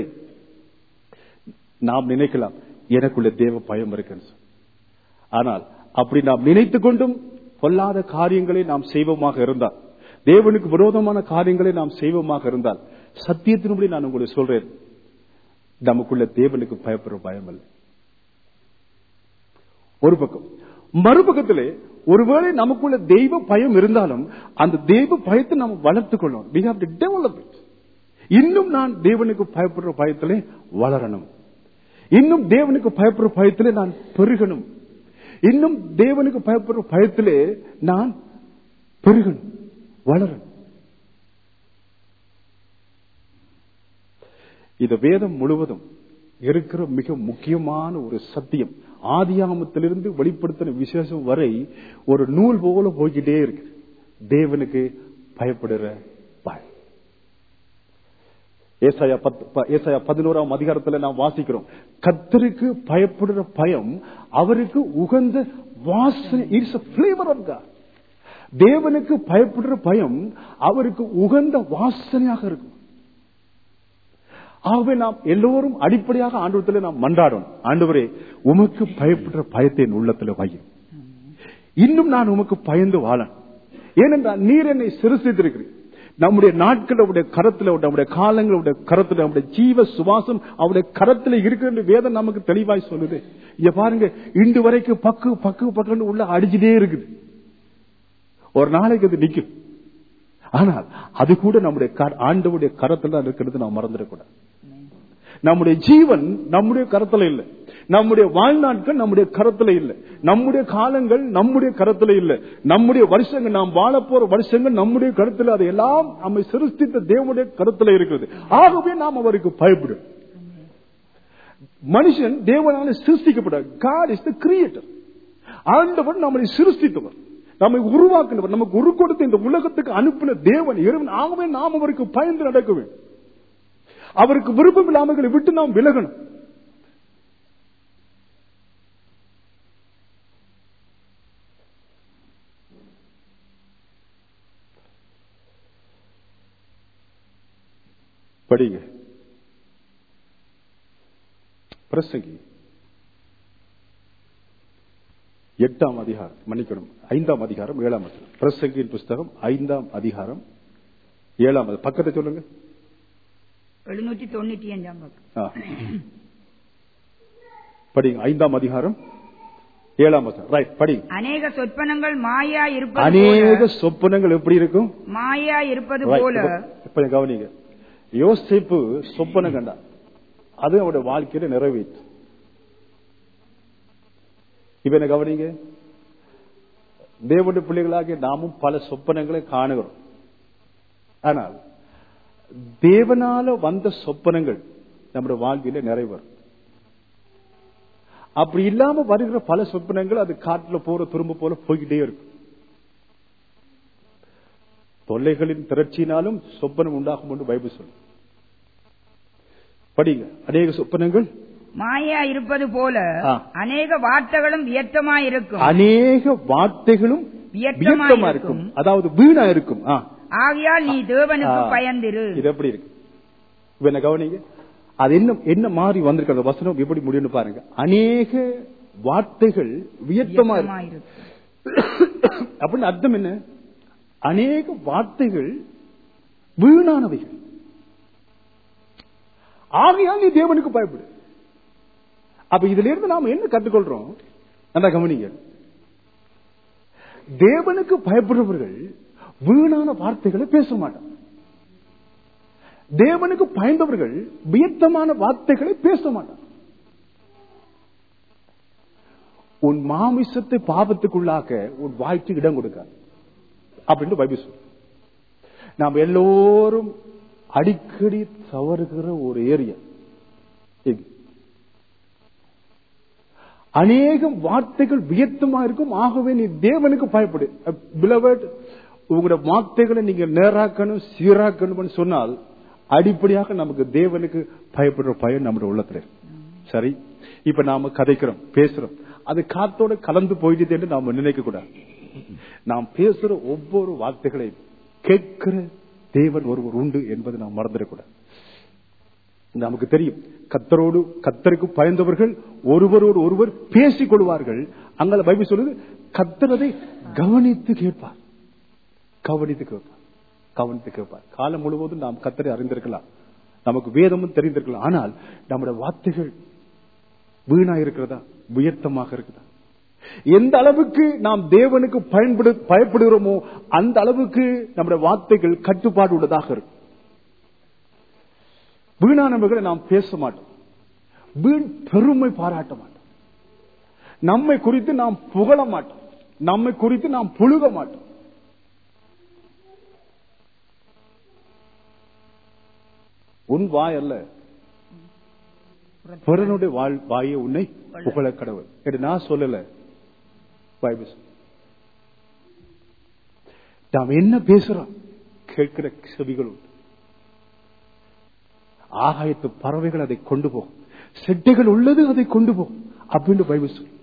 நாம் நினைக்கலாம் எனக்குள்ள தேவ பயம் இருக்குன்னு ஆனால் அப்படி நாம் நினைத்து கொண்டும் பொல்லாத காரியங்களை நாம் செய்வோமாக இருந்தால் தேவனுக்கு விரோதமான காரியங்களை நாம் செய்வோமாக இருந்தால் சத்தியத்தின்படி நான் உங்களுக்கு சொல்றேன் நமக்குள்ள தேவனுக்கு பயப்படுற பயம் அல்ல ஒரு பக்கம் மறுபக்கத்திலே ஒருவேளை நமக்குள்ள தெய்வ பயம் இருந்தாலும் அந்த தெய்வ பயத்தை நாம் வளர்த்துக் கொள்ளணும் we have to develop it இன்னும் நான் தேவனுக்கு பயப்படுற பயத்திலே வளரணும் இன்னும் தேவனுக்கு பயப்படுற பயத்திலே நான் பெருகணும் இன்னும் தேவனுக்கு பயப்படுற பயத்திலே நான் பெருகணும் வளரணும் இந்த வேதம் முழுவதும் இருக்கிற மிக முக்கியமான ஒரு சத்தியம் ஆதியாமத்திலிருந்து வெளிப்படுத்தின விசேஷம் வரை ஒரு நூல் போல போய்கிட்டே இருக்கு தேவனுக்கு பயப்படுற பயம் ஏசாயா பத்து ஏசாயா பதினோராம் அதிகாரத்துல நாம் வாசிக்கிறோம் கத்தருக்கு பயப்படுற பயம் அவருக்கு உகந்த வாசனை இட்ஸ் பிளேவர் ஆஃப் காட் தேவனுக்கு பயப்படுற பயம் அவருக்கு உகந்த வாசனையாக இருக்கும் ஆகவே நாம் எல்லோரும் அடிப்படையாக ஆண்டவத்தில் நாம் மன்றாடணும் ஆண்டவரே உமக்கு பயப்படுற பயத்தை என் உள்ளத்துல வையும் இன்னும் நான் உமக்கு பயந்து வாழன் ஏனென்றால் நீர் என்னை சிறுசித்திருக்கிறேன் நம்முடைய நாட்கள் அவருடைய கரத்துல நம்முடைய காலங்கள் அவருடைய கரத்துல நம்முடைய ஜீவ சுவாசம் அவருடைய கரத்துல இருக்கிற வேதம் நமக்கு தெளிவாய் சொல்லுது இங்க பாருங்க இன்று வரைக்கும் பக்கு பக்கு பக்குன்னு உள்ள அடிச்சுட்டே இருக்குது ஒரு நாளைக்கு அது நிக்கும் ஆனால் அது கூட நம்முடைய கர- ஆண்டவருடைய கரத்துல தான் இருக்கிறது நாம் மறந்துடக்கூடாது நம்முடைய ஜீவன் நம்முடைய கரத்துல இல்லை நம்முடைய வாழ்நாட்கள் நம்முடைய கரத்துல இல்லை நம்முடைய காலங்கள் நம்முடைய கரத்துல இல்லை நம்முடைய வருஷங்கள் நாம் வாழ போற வருஷங்கள் நம்முடைய கருத்துல அது எல்லாம் நம்மை சிருஷ்டித்த தேவனுடைய கருத்துல இருக்கிறது ஆகவே நாம் அவருக்கு பயப்படும் மனுஷன் தேவனால சிருஷ்டிக்கப்பட்ட காட் இஸ் த கிரியேட்டர் ஆண்டவர் நம்மளை சிருஷ்டித்தவர் நம்மை உருவாக்கினவர் நமக்கு உரு கொடுத்த இந்த உலகத்துக்கு அனுப்பின தேவன் இறைவன் ஆகவே நாம் அவருக்கு பயந்து நடக்க வேண்டும் அவருக்கு விருப்பம் இல்லாமல்களை விட்டு நாம் விலகணும் படிங்க பிரசங்கி எட்டாம் அதிகாரம் மன்னிக்கணும் ஐந்தாம் அதிகாரம் ஏழாம் அதிகாரம் பிரசங்கியின் புஸ்தகம் ஐந்தாம் அதிகாரம் ஏழாம் அதிகாரம். பக்கத்தை சொல்லுங்க எழுநூற்றி தொண்ணூற்றி அஞ்சாம் பக்கம் ஆ. படிங்க ஐந்தாம் அதிகாரம் ஏழாம் அதிகாரம் ரைட் படிங்க அநேக சொற்பனங்கள் மாயா இருப்பது அநேக போல சொப்பனங்கள் எப்படி இருக்கும் மாயா இருப்பது Right. போல இப்ப- இப்ப கவனிங்க யோசிப்பு சொப்பனம் கண்டா அது அவருடைய வாழ்க்கையில நிறைவேற்று இப்ப என்ன கவனிங்க தேவனுடைய பிள்ளைகளாகிய நாமும் பல சொப்பனங்களை காணுகிறோம் ஆனால் தேவனால வந்த சொப்பனங்கள் நம்முடைய வாழ்க்கையில நிறைவேறும் அப்படி இல்லாம வருகிற பல சொப்பனங்கள் அது காட்டுல போற துரும்பு போல போய்கிட்டே இருக்கும் தொல்லைகளின் திரட்சியினாலும் சொப்பனம் உண்டாகும் என்று பைபிள் சொல்லு படிங்க அநேக சொப்பனங்கள் மாயா இருப்பது போல ஆ. அநேக வார்த்தைகளும் வியத்தமாய் இருக்கும் அநேக வார்த்தைகளும் வியத்தமா வியத்தமா இருக்கும் இருக்கும். அதாவது வீணா இருக்கும் ஆ. ஆகையால் நீ தேவனுக்கு ஆ. பயந்திரு இது எப்படி இருக்கு இப்ப என்ன கவனிங்க அது என்ன என்ன மாறி வந்திருக்கு அந்த வசனம் எப்படி முடியும்னு பாருங்க அநேக வார்த்தைகள் வியத்தமா வியத்தமா இருக்கும் இருக்கும் அப்படின்னு அர்த்தம் என்ன அநேக வார்த்தைகள் வீணானவைகள் ஆகையால் நீ தேவனுக்கு பயப்படு அப்ப இதுல இருந்து நாம என்ன கற்றுக்கொள்றோம் நல்லா கவனிங்க தேவனுக்கு பயப்படுறவர்கள் வீணான வார்த்தைகளை பேச மாட்டாங்க தேவனுக்கு பயந்தவர்கள் வியத்தமான வார்த்தைகளை பேச மாட்டாங்க உன் மாமிசத்தை பாவத்துக்குள்ளாக்க உன் வாய்க்கு இடம் கொடுக்காது அப்படின்னு பைபிள் சொல்லு நாம் எல்லோரும் அடிக்கடி தவறுகிற ஒரு ஏரியா இது. அநேகம் வார்த்தைகள் வியத்தமா இருக்கும் ஆகவே நீ தேவனுக்கு பயப்படு பிலவட் உங்களோட வார்த்தைகளை நீங்க நேராக்கணும் சீராக்கணும்னு சொன்னால் அடிப்படையாக நமக்கு தேவனுக்கு பயப்படுற பயம் நம்முடைய உள்ளத்துல இருக்கு. சரி இப்ப நாம கதைக்கிறோம் பேசுறோம் அது காத்தோட கலந்து போயிடுது என்று நாம நினைக்க கூடாது நாம் பேசுற ஒவ்வொரு வார்த்தைகளையும் கேட்கிற தேவன் ஒருவர் உண்டு என்பதை நாம் மறந்துடக்கூடாது நமக்கு தெரியும் கத்தரோடு கத்தருக்கு பயந்தவர்கள் ஒருவரோடு ஒருவர் பேசிக் கொள்வார்கள் அங்க பைபிள் சொல்லுது கத்தரதை கவனித்து கேட்பார் கவனித்து கேட்பார் கவனித்து கேட்பார் காலம் முழுவதும் நாம் கத்தரை அறிந்திருக்கலாம் நமக்கு வேதமும் தெரிந்திருக்கலாம் ஆனால் நம்முடைய வார்த்தைகள் வீணா இருக்கிறதா உயர்த்தமாக இருக்குதா எந்த அளவுக்கு நாம் தேவனுக்கு பயன்படு பயப்படுகிறோமோ அந்த அளவுக்கு நம்முடைய வார்த்தைகள் கட்டுப்பாடு உள்ளதாக இருக்கும் வீணானவர்களை நாம் பேச மாட்டோம் வீண் பெருமை பாராட்ட மாட்டோம் நம்மை குறித்து நாம் புகழ மாட்டோம் நம்மை குறித்து நாம் புழுக மாட்டோம் உன் வாய் அல்ல பிறனுடைய வாழ் வாயை உன்னை புகழ கடவுள் என்று நான் சொல்லல பைபிள் சொல்லு. நாம் என்ன பேசுறோம் கேட்கிற செவிகள் உண்டு ஆகாயத்து பறவைகள் அதை கொண்டு போகும் செட்டைகள் உள்ளது அதை கொண்டு போகும் அப்படின்னு பைபிள் சொல்லு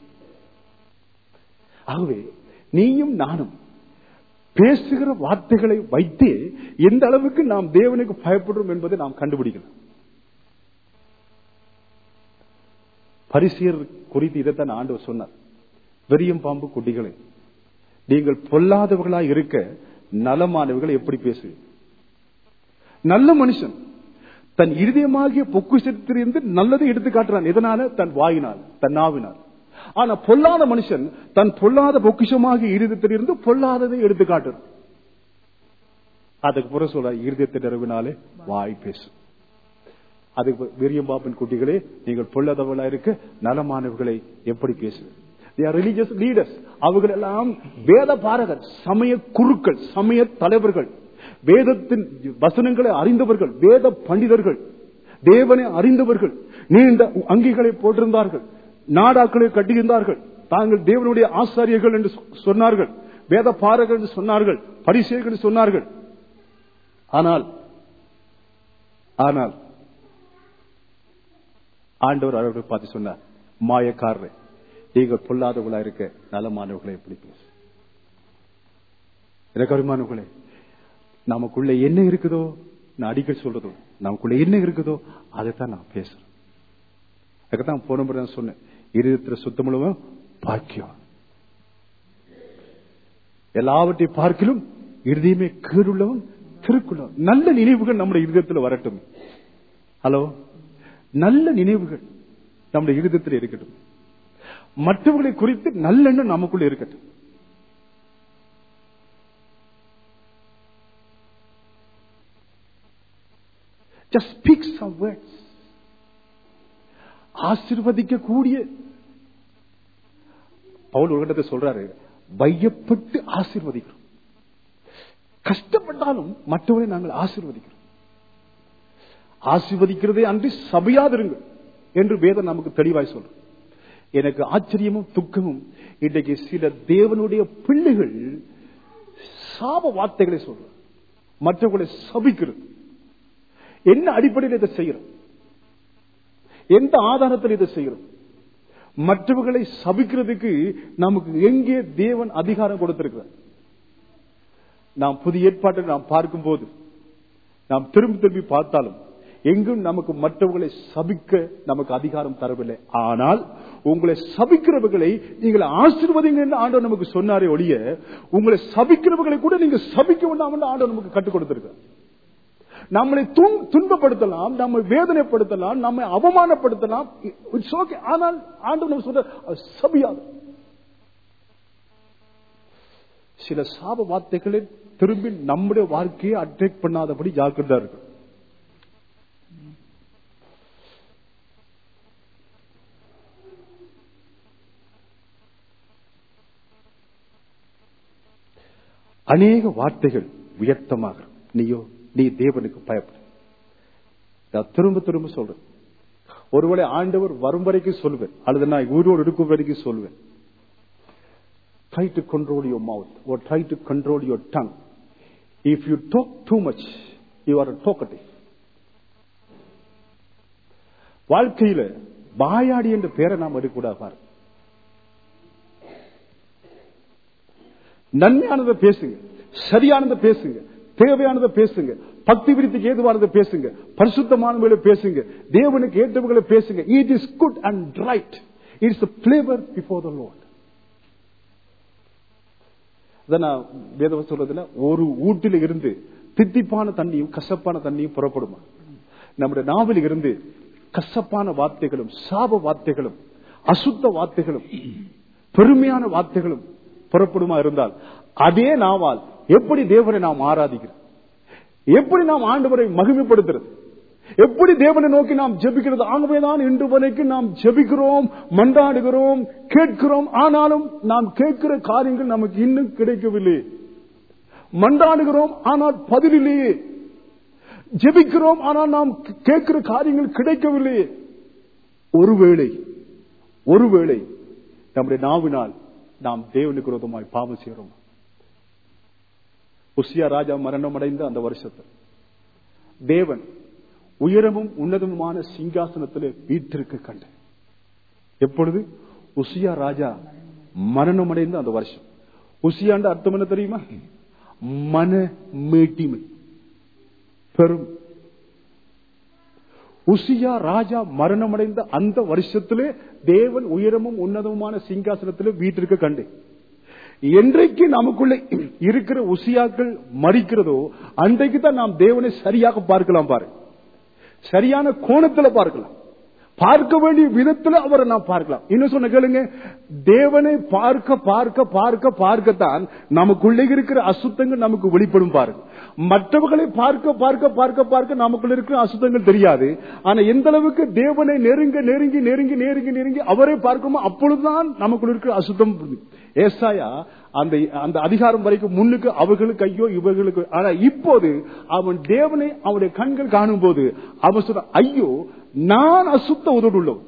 ஆகவே நீயும் நானும் பேசுகிற வார்த்தைகளை வைத்தே எந்த அளவுக்கு நாம் தேவனுக்கு பயப்படுறோம் என்பதை நாம் கண்டுபிடிக்கலாம் பரிசியர் குறித்து இதைத்தான் ஆண்டவர் சொன்னார் வெறியும் பாம்பு குட்டிகளை நீங்கள் பொல்லாதவர்களாய் இருக்க நலமானவர்களை எப்படி பேசுவீங்க நல்ல மனுஷன் தன் இருதயமாகிய பொக்குஷத்திலிருந்து நல்லதை எடுத்து காட்டுறான் எதனால தன் வாயினால் தன் நாவினால் ஆனா பொல்லாத மனுஷன் தன் பொல்லாத பொக்கிஷமாகிய இருதயத்திலிருந்து பொல்லாததை எடுத்து காட்டுறான் அதுக்கு பிறகு சொல்ற இருதயத்தை நிறவினாலே வாய் பேசும் அதுக்கு வீரியம் பாப்பின் குட்டிகளே நீங்கள் பொல்லாதவர்களா இருக்க நலமானவர்களை எப்படி பேசுவது ரிலீஜியஸ் லீடர்ஸ் அவர்கள் எல்லாம் வேத பாரகர் சமய குருக்கள் சமய தலைவர்கள் வேதத்தின் வசனங்களை அறிந்தவர்கள் வேத பண்டிதர்கள் தேவனை அறிந்தவர்கள் நீண்ட அங்கிகளை போட்டிருந்தார்கள் நாடாக்களை கட்டியிருந்தார்கள் தாங்கள் தேவனுடைய ஆசாரியர்கள் என்று சொன்னார்கள் வேத பாரகர் என்று சொன்னார்கள் பரிசேர்கள் என்று சொன்னார்கள் ஆனால் ஆனால் ஆண்டவர் அவர்களை பார்த்து சொன்னார் மாயக்காரரை நீங்கள் பொல்லாதவர்களா இருக்க நலமானவர்களை எப்படி பேசு எனக்கு அருமானவர்களே நமக்குள்ள என்ன இருக்குதோ நான் அடிக்கடி சொல்றதோ நமக்குள்ள என்ன இருக்குதோ அதைத்தான் நான் பேசுறேன் அதுதான் போன முறை நான் சொன்னேன் இருதயத்துல சுத்தமுள்ளவன் பாக்கியம் எல்லாவற்றையும் பார்க்கிலும் இருதயமே கீழுள்ளவன் திருக்குள்ளவன் நல்ல நினைவுகள் நம்முடைய இருதயத்தில் வரட்டும் ஹலோ நல்ல நினைவுகள் நம்முடைய இருதயத்தில் இருக்கட்டும் மற்றவர்களை குறித்து நல்லெண்ணம் நமக்குள்ள இருக்கட்டும் just speak some words ஆசிர்வதிக்க கூடிய பவுல் ஒரு இடத்தை சொல்றாரு வையப்பட்டு ஆசிர்வதிக்கிறோம் கஷ்டப்பட்டாலும் மற்றவரை நாங்கள் ஆசிர்வதிக்கிறோம் ஆசிர்வதிக்கிறதே அன்றி சபையாதிருங்கள் என்று வேதம் நமக்கு தெளிவாய் சொல்றோம் எனக்கு ஆச்சரியமும் துக்கமும் இன்றைக்கு சில தேவனுடைய பிள்ளைகள் சாப வார்த்தைகளை சொல்ற மற்றவர்களை சபிக்கிறது என்ன அடிப்படையில் இதை செய்கிறோம் எந்த ஆதாரத்தில் இதை செய்கிறோம் மற்றவர்களை சபிக்கிறதுக்கு நமக்கு எங்கே தேவன் அதிகாரம் கொடுத்திருக்கிறார் நாம் புதிய ஏற்பாட்டை நாம் பார்க்கும் போது நாம் திரும்பி திரும்பி பார்த்தாலும் எங்கும் நமக்கு மற்றவர்களை சபிக்க நமக்கு அதிகாரம் தரவில்லை ஆனால் உங்களை சபிக்கிறவர்களை நீங்கள் ஆசிர்வதிங்க என்று ஆண்டவர் நமக்கு சொன்னாரே ஒழிய உங்களை சபிக்கிறவர்களை கூட நீங்க சபிக்க வேண்டாம் என்று ஆண்டவர் நமக்கு கற்றுக் கொடுத்திருக்கிறார் நம்மளை துன்பப்படுத்தலாம் நம்மை வேதனைப்படுத்தலாம் நம்மை அவமானப்படுத்தலாம் ஆனால் ஆண்டவர் நம்ம சொல்ற சபியாது சில சாப வார்த்தைகளை திரும்பி நம்முடைய வாழ்க்கையை அட்ராக்ட் பண்ணாதபடி ஜாக்கிரதா இருக்கு அநேக வார்த்தைகள் உயர்த்தமாக நீயோ நீ தேவனுக்கு பயப்பட நான் திரும்ப திரும்ப சொல்றேன் ஒருவேளை ஆண்டவர் வரும் வரைக்கும் சொல்லுவேன் அல்லது நான் ஊரோடு இருக்கும் வரைக்கும் சொல்லுவேன் try to control your mouth or try to control your tongue if you talk too much you are talkative வாழ்க்கையில வாயாடி என்ற பேரை நாம் எடுக்கூடாது பாரு நன்மையானதை பேசுங்க சரியானதை பேசுங்க தேவையானதை பேசுங்க பக்தி விருத்திக்கு ஏதுவானதை பேசுங்க பரிசுத்தமானவர்களை பேசுங்க தேவனுக்கு ஏற்றவர்களை பேசுங்க it is good and right it's flavour before the lord நான் வேதவ சொல்றதுல ஒரு ஊட்டில இருந்து தித்திப்பான தண்ணியும் கசப்பான தண்ணியும் புறப்படுமா நம்முடைய நாவலில் இருந்து கசப்பான வார்த்தைகளும் சாப வார்த்தைகளும் அசுத்த வார்த்தைகளும் பெருமையான வார்த்தைகளும் புறப்படுமா இருந்தால் அதே நாவால் எப்படி தேவனை நாம் ஆராதிக்கிறோம் எப்படி நாம் ஆண்டவரை மகிமைப்படுத்துறது எப்படி தேவனை நோக்கி நாம் ஜெபிக்கிறது ஆகவேதான் இன்று வரைக்கும் நாம் ஜெபிக்கிறோம் மன்றாடுகிறோம் கேட்கிறோம் ஆனாலும் நாம் கேட்கிற காரியங்கள் நமக்கு இன்னும் கிடைக்கவில்லை மன்றாடுகிறோம் ஆனால் பதிலில்லையே ஜெபிக்கிறோம் ஆனால் நாம் கேட்கிற காரியங்கள் கிடைக்கவில்லை ஒருவேளை ஒருவேளை நம்முடைய நாவினால் நாம் தேவனுக்கு விரோதமாய் பாவம் செய்கிறோம் உசியா ராஜா மரணம் அடைந்த அந்த வருஷத்தில் தேவன் உயரமும் உன்னதமுமான சிங்காசனத்தில் வீட்டிற்கு கண்ட எப்பொழுது உசியா ராஜா மரணம் அடைந்த அந்த வருஷம் உசியாண்ட அர்த்தம் என்ன தெரியுமா மன மேட்டிமை பெரும் உசியா ராஜா மரணமடைந்த அந்த வருஷத்திலே தேவன் உயரமும் உன்னதமுமான சிங்காசனத்திலே வீட்டிற்கு கண்டேன் என்றைக்கு நமக்குள்ள இருக்கிற உசியாக்கள் மறிக்கிறதோ அன்றைக்கு தான் நாம் தேவனை சரியாக பார்க்கலாம் பாரு சரியான கோணத்துல பார்க்கலாம் பார்க்க வேண்டிய விதத்துல அவரை நாம் பார்க்கலாம் இன்னும் சொன்ன கேளுங்க தேவனை பார்க்க பார்க்க பார்க்க பார்க்கத்தான் நமக்குள்ளே இருக்கிற அசுத்தங்கள் நமக்கு வெளிப்படும் பாருங்க மற்றவர்களை பார்க்க பார்க்க பார்க்க பார்க்க நமக்குள்ள இருக்கிற அசுத்தங்கள் தெரியாது ஆனா எந்த அளவுக்கு தேவனை நெருங்க நெருங்கி நெருங்கி நெருங்கி நெருங்கி அவரை பார்க்கணுமோ அப்பொழுதுதான் நமக்குள்ள இருக்கிற அசுத்தம் புரியும். ஏசாயா அந்த அந்த அதிகாரம் வரைக்கும் முன்னுக்கு அவர்களுக்கு ஐயோ இவர்களுக்கு ஆனா இப்போது அவன் தேவனை அவனுடைய கண்கள் காணும் போது அவன் சொல்ற ஐயோ நான் அசுத்த உதடுள்ளவன்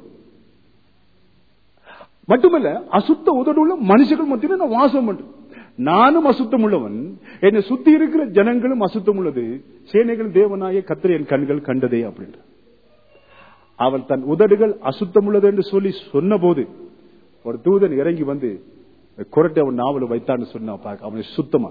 மட்டுமல்ல அசுத்த உதடுள்ள மனுஷர்கள் மத்தியில் நான் வாசம் பண்றேன் நானும் அசுத்தம் உள்ளவன் என்னை சுத்தி இருக்கிற ஜனங்களும் அசுத்தம் உள்ளது சேனைகள் தேவனாய கத்திர என் கண்கள் கண்டதே அப்படின்ற அவன் தன் உதடுகள் அசுத்தம் உள்ளது என்று சொல்லி சொன்ன போது ஒரு தூதன் இறங்கி வந்து குரட்டை அவன் நாவல வைத்தான்னு சொன்னா பாக்க அவனை சுத்தமா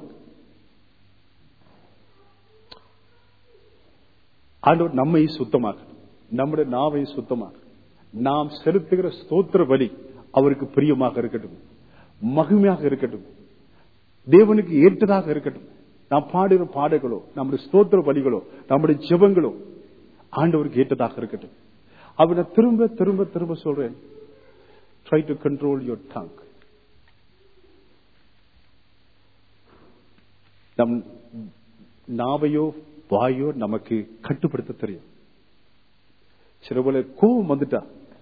ஆண்டவர் நம்மை சுத்தமாக நம்முடைய நாவை சுத்தமாக நாம் செலுத்துகிற ஸ்தோத்திர பலி அவருக்கு பிரியமாக இருக்கட்டும் மகிமையாக இருக்கட்டும் தேவனுக்கு ஏற்றதாக இருக்கட்டும் நாம் பாடுகிற பாடல்களோ நம்முடைய ஸ்தோத்திர பலிகளோ நம்முடைய ஜெபங்களோ ஆண்டவருக்கு ஏற்றதாக இருக்கட்டும் அவனை திரும்ப திரும்ப திரும்ப சொல்றேன் try to control your tongue நம் நாவையோ வாயோ நமக்கு கட்டுப்படுத்த தெரியும் சில பேர் கோபம் வந்துட்டா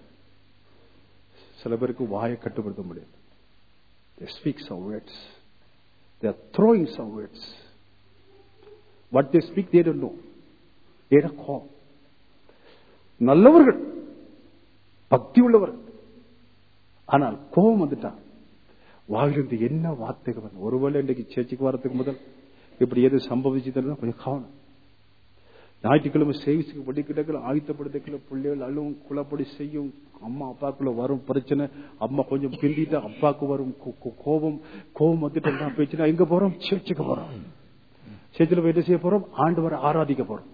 சில பேருக்கு வாயை கட்டுப்படுத்த முடியாது They speak some words. They are throwing some words. What they speak, they don't know. They are கோபம் நல்லவர்கள் பக்தி உள்ளவர்கள் ஆனால் கோபம் வந்துட்டா வாயிலிருந்து என்ன வார்த்தைகள் வந்து ஒருவேளை இன்றைக்கு சேர்ச்சிக்கு வரதுக்கு முதல் இப்படி எது சம்பவிச்சதுன்னா கொஞ்சம் கவனம் ஞாயிற்றுக்கிழமை சேவிச்சுக்கு படிக்கிட்டக்கிற ஆயத்தப்படுத்திக்கல பிள்ளைகள் அழுவும் குளப்படி செய்யும் அம்மா அப்பாக்குள்ள வரும் பிரச்சனை அம்மா கொஞ்சம் பிந்திட்டு அப்பாக்கு வரும் கோ- கோ- கோபம் கோபம் வந்துட்டு பேச்சுனா எங்க போறோம் சேர்ச்சுக்கு போறோம் சேர்ச்சில் போய் என்ன செய்ய போறோம் ஆண்டு வர ஆராதிக்க போறோம்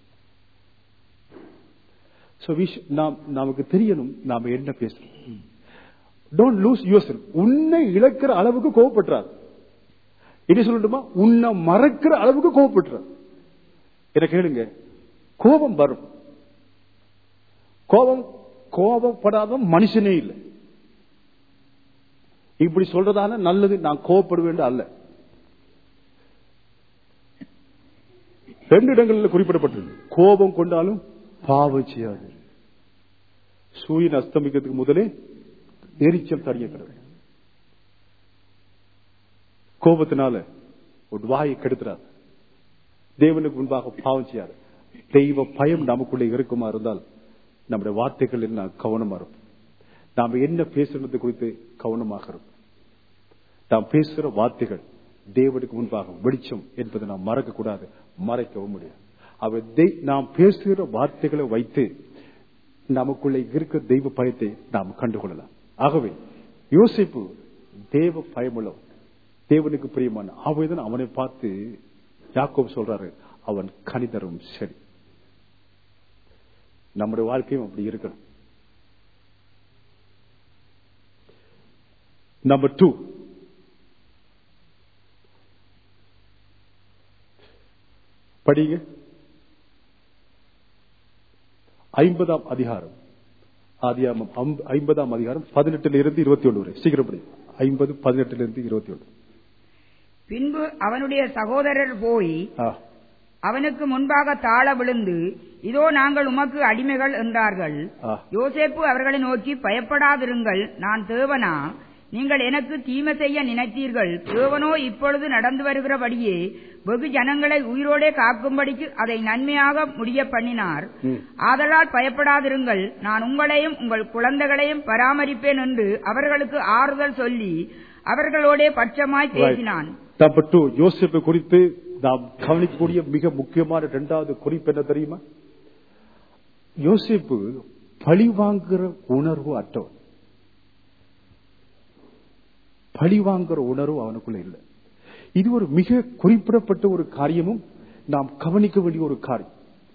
So we should- நாம் நமக்கு தெரியணும் நாம என்ன பேசுறோம் டோன்ட் லூஸ் யுவர் உன்னை இழக்கிற அளவுக்கு கோவப்படுறாரு இது சொல்லட்டுமா உன்னை மறக்கிற அளவுக்கு கோவப்படுறாரு என்ன கேளுங்க கோபம் வரும் கோபம் கோபப்படாத மனுஷனே இல்லை இப்படி சொல்றதால நல்லது நான் கோபப்படுவேன் அல்ல ரெண்டு இடங்களில் குறிப்பிடப்பட்டிருக்கு கோபம் கொண்டாலும் பாவம் செய்யாது சூரியன் அஸ்தமிக்கிறதுக்கு முதலே எரிச்சல் தடிய கடவுள் கோபத்தினால ஒரு வாயை கெடுத்துறாரு தேவனுக்கு முன்பாக பாவம் செய்யாது தெய்வ பயம் நமக்குள்ளே இருக்குமா இருந்தால் நம்முடைய வார்த்தைகள் என்ன கவனமா இருக்கும் நாம என்ன பேசுறது குறித்து கவனமாக இருக்கும் நாம் பேசுகிற வார்த்தைகள் தேவனுக்கு முன்பாக வெளிச்சம் என்பதை நாம் மறக்க கூடாது மறைக்கவும் முடியாது அவர் தெய்- நாம் பேசுகிற வார்த்தைகளை வைத்து நமக்குள்ளே இருக்கிற தெய்வ பயத்தை நாம் கண்டுகொள்ளலாம் ஆகவே யோசிப்பு தேவ பயமுள்ளவன் தேவனுக்கு பிரியமான ஆகவேதான் அவனை பார்த்து யாக்கோப் சொல்றாரு அவன் கணிதரும் சரி நம்முடைய வாழ்க்கையும் அப்படி இருக்கணும் நம்பர் டூ படிங்க ஐம்பதாம் அதிகாரம் ஆதியாமம் ஐம்ப- ஐம்பதாம் அதிகாரம் பதினெட்டுல இருந்து இருபத்தி ஒன்று வரை சீக்கிரம் படி ஐம்பது பதினெட்டுல இருந்து இருபத்தி ஒன்று பின்பு அவனுடைய சகோதரர் போய் ஆ, அவனுக்கு முன்பாக தாழ விழுந்து இதோ நாங்கள் உமக்கு அடிமைகள் என்றார்கள் ஆ. யோசேப்பு அவர்களை நோக்கி பயப்படாதிருங்கள் நான் தேவனா நீங்கள் எனக்கு தீமை செய்ய நினைத்தீர்கள் தேவனோ இப்பொழுது நடந்து வருகிறபடியே வெகு ஜனங்களை உயிரோடே காக்கும்படிக்கு அதை நன்மையாக முடிய பண்ணினார் ம். ஆதலால் பயப்படாதிருங்கள் நான் உங்களையும் உங்கள் குழந்தைகளையும் பராமரிப்பேன் என்று அவர்களுக்கு ஆறுதல் சொல்லி அவர்களோடே பட்சமாய் பேசினான் நம்பர் டூ யோசிப்பை குறித்து நாம் கவனிக்கக்கூடிய மிக முக்கியமான இரண்டாவது குறிப்பு என்ன தெரியுமா யோசிப்பு பழி வாங்குற உணர்வு அற்றவன் பழி வாங்குற உணர்வு அவனுக்குள்ள இல்லை இது ஒரு மிக குறிப்பிடப்பட்ட ஒரு காரியமும் நாம் கவனிக்க வேண்டிய ஒரு காரியம்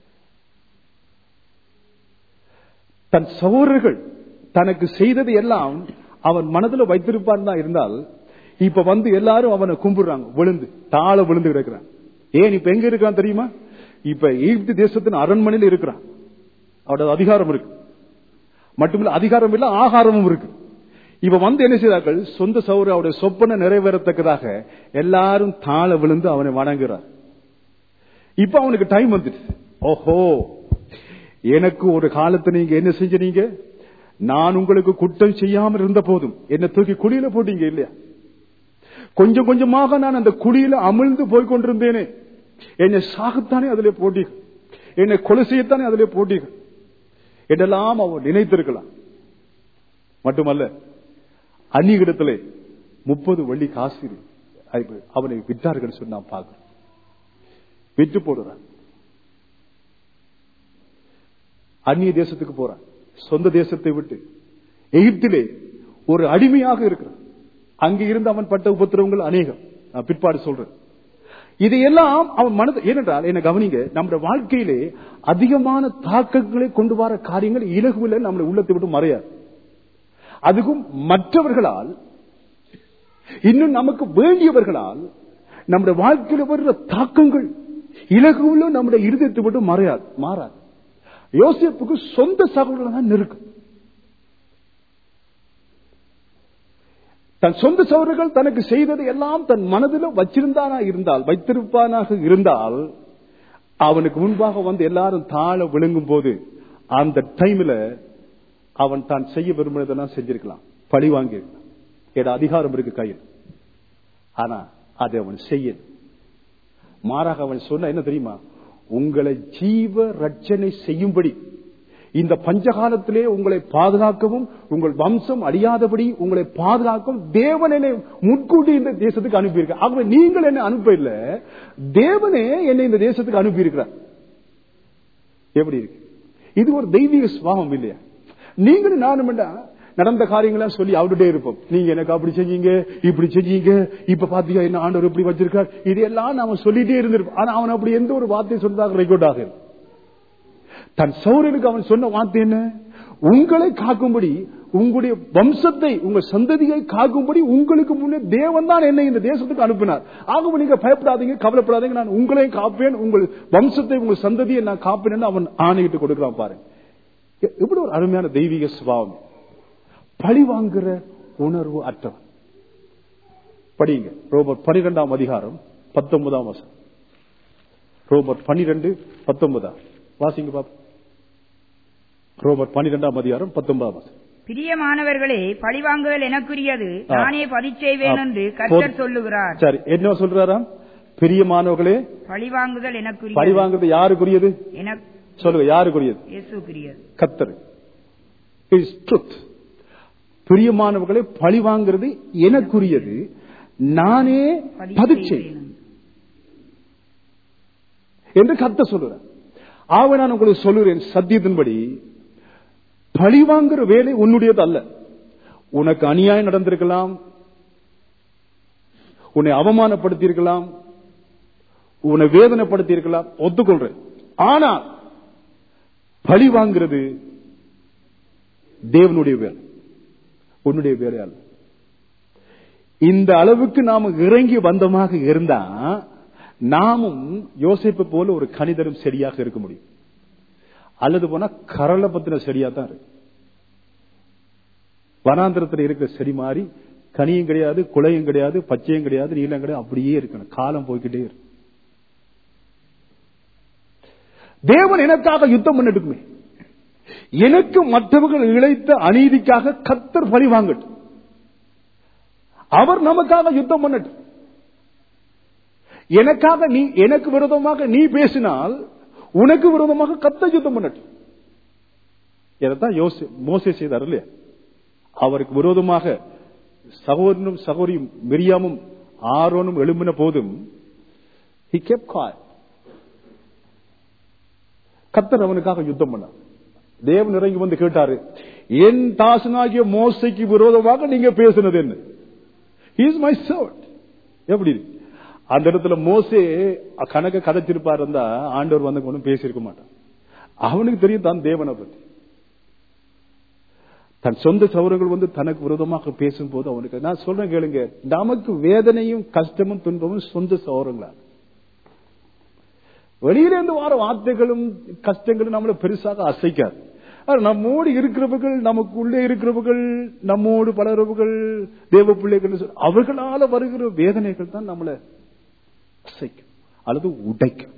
தன் சகோதரர்கள் தனக்கு செய்தது எல்லாம் அவன் மனதுல வைத்திருப்பான் தான் இருந்தால் இப்ப வந்து எல்லாரும் அவனை கும்பிடுறாங்க விழுந்து தாழ விழுந்து கிடக்கிறான் ஏன் இப்ப எங்க இருக்கான் தெரியுமா இப்ப ஈப்து தேசத்தின் அரண்மனையில் இருக்கிறான் அவனோட அதிகாரம் இருக்கு மட்டுமில்ல அதிகாரம் இல்ல ஆகாரமும் இருக்கு இப்ப வந்து என்ன செய்தார்கள் சொந்த சௌர அவருடைய சொப்பனை நிறைவேறத்தக்கதாக எல்லாரும் தாழ விழுந்து அவனை வணங்குறார் இப்ப அவனுக்கு டைம் வந்துடுச்சு ஓஹோ எனக்கு ஒரு காலத்தை நீங்க என்ன செஞ்சீங்க நான் உங்களுக்கு குற்றம் செய்யாமல் இருந்த போதும் என்ன தூக்கி குழியில போட்டீங்க இல்லையா கொஞ்சம் கொஞ்சமாக நான் அந்த குழியில அமிழ்ந்து போய் கொண்டிருந்தேனே என்னை சாகத்தானே அதிலே போட்டீங்க என்னை கொலை செய்யத்தானே அதிலே போட்டீங்க என்றெல்லாம் அவர் நினைத்திருக்கலாம் மட்டுமல்ல அந்நியிடத்திலே முப்பது வெள்ளி காசு அவனை விட்டார்கள் சொல்லி நான் பார்க்கிறேன் விட்டு போடுறான் அந்நிய தேசத்துக்கு போறான் சொந்த தேசத்தை விட்டு எகிப்திலே ஒரு அடிமையாக இருக்கிறான் அங்கே இருந்து அவன் பட்ட உபத்திரவங்கள் அநேகம் நான் பிற்பாடு சொல்றேன் இதையெல்லாம் அவன் மனது ஏனென்றால் என்ன கவனிங்க நம்முடைய வாழ்க்கையிலே அதிகமான தாக்கங்களை கொண்டு வர காரியங்கள் இலகுவில் நம்மளை உள்ளத்தை விட்டு மறையாது அதுக்கும் மற்றவர்களால் இன்னும் நமக்கு வேண்டியவர்களால் நம்முடைய வாழ்க்கையில் வருகிற தாக்கங்கள் இலகுவில் நம்முடைய இருதயத்தை விட்டு மறையாது மாறாது யோசிப்புக்கு சொந்த சகோதரர்கள் தான் நெருக்கம் தன் சொந்த சகோதரர்கள் தனக்கு செய்ததை எல்லாம் தன் மனதில் வச்சிருந்தானா இருந்தால் வைத்திருப்பானாக இருந்தால் அவனுக்கு முன்பாக வந்து எல்லாரும் தாழ விழுங்கும் போது அந்த டைம்ல அவன் தான் செய்ய விரும்பினதெல்லாம் செஞ்சிருக்கலாம் பழி வாங்கி ஏதோ அதிகாரம் இருக்கு கையில் ஆனா அதை அவன் செய்ய மாறாக அவன் சொன்ன என்ன தெரியுமா உங்களை ஜீவ ரட்சனை செய்யும்படி இந்த பஞ்சகாலத்திலே உங்களை பாதுகாக்கவும் உங்கள் வம்சம் அழியாதபடி உங்களை பாதுகாக்கவும் தேவன் என்னை முன்கூட்டி இந்த தேசத்துக்கு அனுப்பியிருக்க ஆகவே நீங்கள் என்ன அனுப்ப இல்ல தேவனே என்னை இந்த தேசத்துக்கு அனுப்பியிருக்கிறார் எப்படி இருக்கு இது ஒரு தெய்வீக சுவாபம் இல்லையா நீங்களும் நானும் நடந்த காரியங்களா சொல்லி அவருடைய இருப்போம் நீங்க எனக்கு அப்படி செஞ்சீங்க இப்படி செஞ்சீங்க இப்ப பாத்தீங்க என்ன ஆண்டவர் இப்படி வச்சிருக்கார் இதெல்லாம் நாம சொல்லிட்டே இருந்திருப்போம் ஆனா அவன் அப்படி எந்த ஒரு வார்த்தை சொன்னதாக ரெக்கார்ட் ஆகுது தன் சௌரனுக்கு அவன் சொன்ன வார்த்தை என்ன உங்களை காக்கும்படி உங்களுடைய வம்சத்தை உங்கள் சந்ததியை காக்கும்படி உங்களுக்கு முன்னே தேவன் தான் என்னை இந்த தேசத்துக்கு அனுப்பினார் ஆகவே நீங்க பயப்படாதீங்க கவலைப்படாதீங்க நான் உங்களையும் காப்பேன் உங்கள் வம்சத்தை உங்கள் சந்ததியை நான் காப்பேன் அவன் ஆணையிட்டு கொடுக்கிறான் பாருங்க எப்படி ஒரு அருமையான தெய்வீக சுபாவம் பழி வாங்குற உணர்வு அற்றவன் படிங்க ரோபர்ட் பனிரெண்டாம் அதிகாரம் பத்தொன்பதாம் வருஷம் ரோபர்ட் பனிரெண்டு பத்தொன்பதாம் வாசிங்க பாப்பா ரோபர்ட் பனிரெண்டாம் அதிகாரம் பத்தொன்பதாம் வருஷம் பிரியமானவர்களே பழிவாங்குதல் எனக்குரியது நானே பதிச்செய்வேன் என்று கர்த்தர் சொல்லுகிறார் சரி என்ன சொல்றாராம் பிரியமானவர்களே பழிவாங்குதல் பழி எனக்குரியது வாங்குறது யாருக்குரியது எனக்கு சொல்லுங்க யாருக்குரியது இயேசுக்குரியது கத்தர் இஸ் ட்ருத் பிரியமானவர்களை பழி வாங்குறது எனக்குரியது நானே பதிச்சை பதிச்செய்வேன் என்று கத்த சொல்லுறேன் ஆக நான் உங்களுக்கு சொல்லுறேன் சத்தியத்தின்படி பழி வாங்குற வேலை உன்னுடையது அல்ல உனக்கு அநியாயம் நடந்திருக்கலாம் உன்னை அவமானப்படுத்தி இருக்கலாம் உன்னை வேதனைப்படுத்தி இருக்கலாம் ஒத்துக்கொள்றேன் ஆனால் பழி வாங்குறது தேவனுடைய வேலை உன்னுடைய வேலை அல்ல இந்த அளவுக்கு நாம இறங்கி வந்தமாக இருந்தா நாமும் யோசிப்பு போல ஒரு கணிதரும் செடியாக இருக்க முடியும் அல்லது போனா கரலை பத்தின செடியா தான் இருக்கு வனாந்திரத்தில் இருக்கிற செடி மாதிரி கனியும் கிடையாது குலையும் கிடையாது பச்சையும் கிடையாது நீளம் கிடையாது அப்படியே இருக்கணும் காலம் போய்கிட்டே இருக்கு தேவன் எனக்காக யுத்தம் பண்ணிட்டுக்குமே எனக்கு மற்றவர்கள் இழைத்த அநீதிக்காக கத்தர் பழி வாங்கட்டும் அவர் நமக்காக யுத்தம் பண்ணட்டும் எனக்காக நீ எனக்கு விரோதமாக நீ பேசினால் உனக்கு விரோதமாக கத்த யுத்தம் பண்ணட்டும் இதைத்தான் யோசி மோசே செய்தார் இல்லையா அவருக்கு விரோதமாக சகோதரனும் சகோதரியும் மிரியாமும் ஆரோனும் எழும்பின போதும் he kept quiet. கத்தர் அவனுக்காக யுத்தம் பண்ணார் தேவன் இறங்கி வந்து கேட்டாரு என் தாசனாகிய மோசைக்கு விரோதமாக நீங்க பேசுனது என்ன இஸ் மை சர்வன்ட் எப்படி இருக்கு? அந்த இடத்துல மோசே கணக்க கதைச்சிருப்பார் இருந்தா ஆண்டவர் வந்து ஒன்றும் பேசியிருக்க மாட்டான் அவனுக்கு தெரியும் தான் தேவனை பத்தி தன் சொந்த சௌரங்கள் வந்து தனக்கு விரோதமாக பேசும்போது அவனுக்கு நான் சொல்றேன் கேளுங்க நமக்கு வேதனையும் கஷ்டமும் துன்பமும் சொந்த சௌரங்களா வெளியில இருந்து வர வார்த்தைகளும் கஷ்டங்களும் நம்மள பெருசாக அசைக்காது ஆனா, நம்மோடு இருக்கிறவர்கள் நமக்கு உள்ளே இருக்கிறவர்கள் நம்மோடு பலரவர்கள் தேவ பிள்ளைகள் சொல்லி- அவர்களால வருகிற வேதனைகள் தான் நம்மளை அசைக்கும் அல்லது உடைக்கும்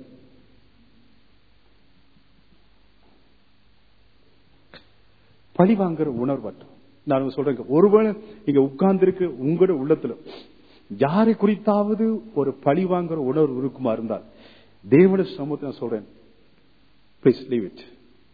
பழி வாங்குற உணர்வற்றம் நான் சொல்றேன் ஒருவேளை இங்க உட்கார்ந்து இருக்க உங்களோட உள்ளத்துல யாரை குறித்தாவது ஒரு பழி வாங்குற உணர்வு இருக்குமா இருந்தால் தேவன சமூகத்தை நான் சொல்றேன் please leave it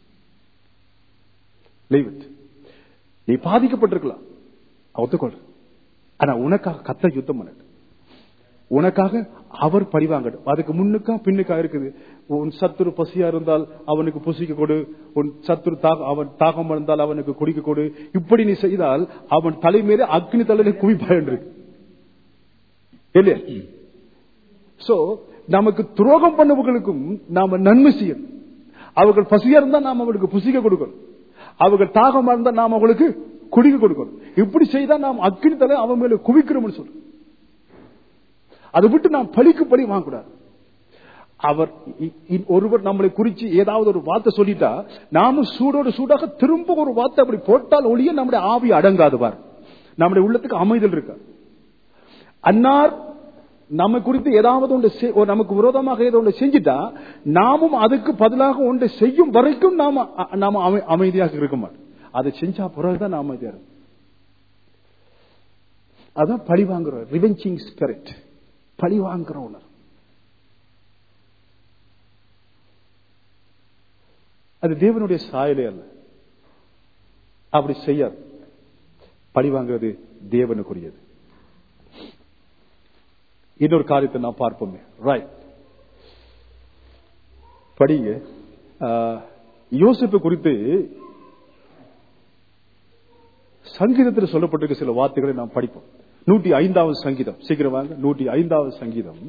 leave it நீ பாதிக்கப்பட்டிருக்கலாம் ஒத்துக்கொள் ஆனா உனக்காக கத்த யுத்தம் பண்ணட்டு உனக்காக அவர் பழிவாங்கட்டும் அதுக்கு முன்னுக்கா பின்னுக்கா இருக்குது உன் சத்துரு பசியா இருந்தால் அவனுக்கு புசிக்க கொடு உன் சத்துரு தாக- அவன் தாகம் இருந்தால் அவனுக்கு குடிக்க கொடு இப்படி நீ செய்தால் அவன் தலைமையிலே அக்னி தலையில குவிப்பாய் இருக்கு இல்லையா சோ நமக்கு துரோகம் பண்ணவர்களுக்கும் நாம நன்மை செய்யணும் அவர்கள் பசியா இருந்தா நாம அவர்களுக்கு புசிக்க கொடுக்கணும் அவர்கள் தாகமா இருந்தா நாம அவங்களுக்கு குடிக்க கொடுக்கணும் இப்படி செய்தா நாம் அக்னி தலை அவன் மேல குவிக்கிறோம்னு சொல்றோம் அதை விட்டு நாம் பழிக்கு பழி வாங்கக்கூடாது அவர் இ- இ- ஒருவர் நம்மளை குறிச்சு ஏதாவது ஒரு வார்த்தை சொல்லிட்டா நாமும் சூடோடு சூடாக திரும்ப ஒரு வார்த்தை அப்படி போட்டால் ஒழிய நம்முடைய ஆவி அடங்காது பார் நம்முடைய உள்ளத்துக்கு அமைதல் இருக்க அன்னார் நம்ம குறித்து ஏதாவது ஒன்று செய்- ஒரு நமக்கு விரோதமாக ஏதோ ஒன்று செஞ்சிட்டா நாமும் அதுக்கு பதிலாக ஒன்றை செய்யும் வரைக்கும் நாம அ- நாம அமை- அமைதியாக இருக்க மாட்டோம் அதை செஞ்சா பிறகுதான் நாம அமைதியா இருக்கும் அதான் பழி வாங்குற ரிவெஞ்சிங் ஸ்பிரிட் பழி வாங்குற உணர் அது தேவனுடைய சாயலே அல்ல அப்படி செய்யாது பழி வாங்குறது தேவனுக்குரியது இன்னொரு காரியத்தை நான் பார்ப்போமே ரைட் படிங்க ஆஹ், யோசிப்பு குறித்து சங்கீதத்தில் சொல்லப்பட்டிருக்க சில வார்த்தைகளை நாம் படிப்போம் நூற்றி ஐந்தாவது சங்கீதம் சீக்கிரம் வாங்க நூற்றி ஐந்தாவது சங்கீதம்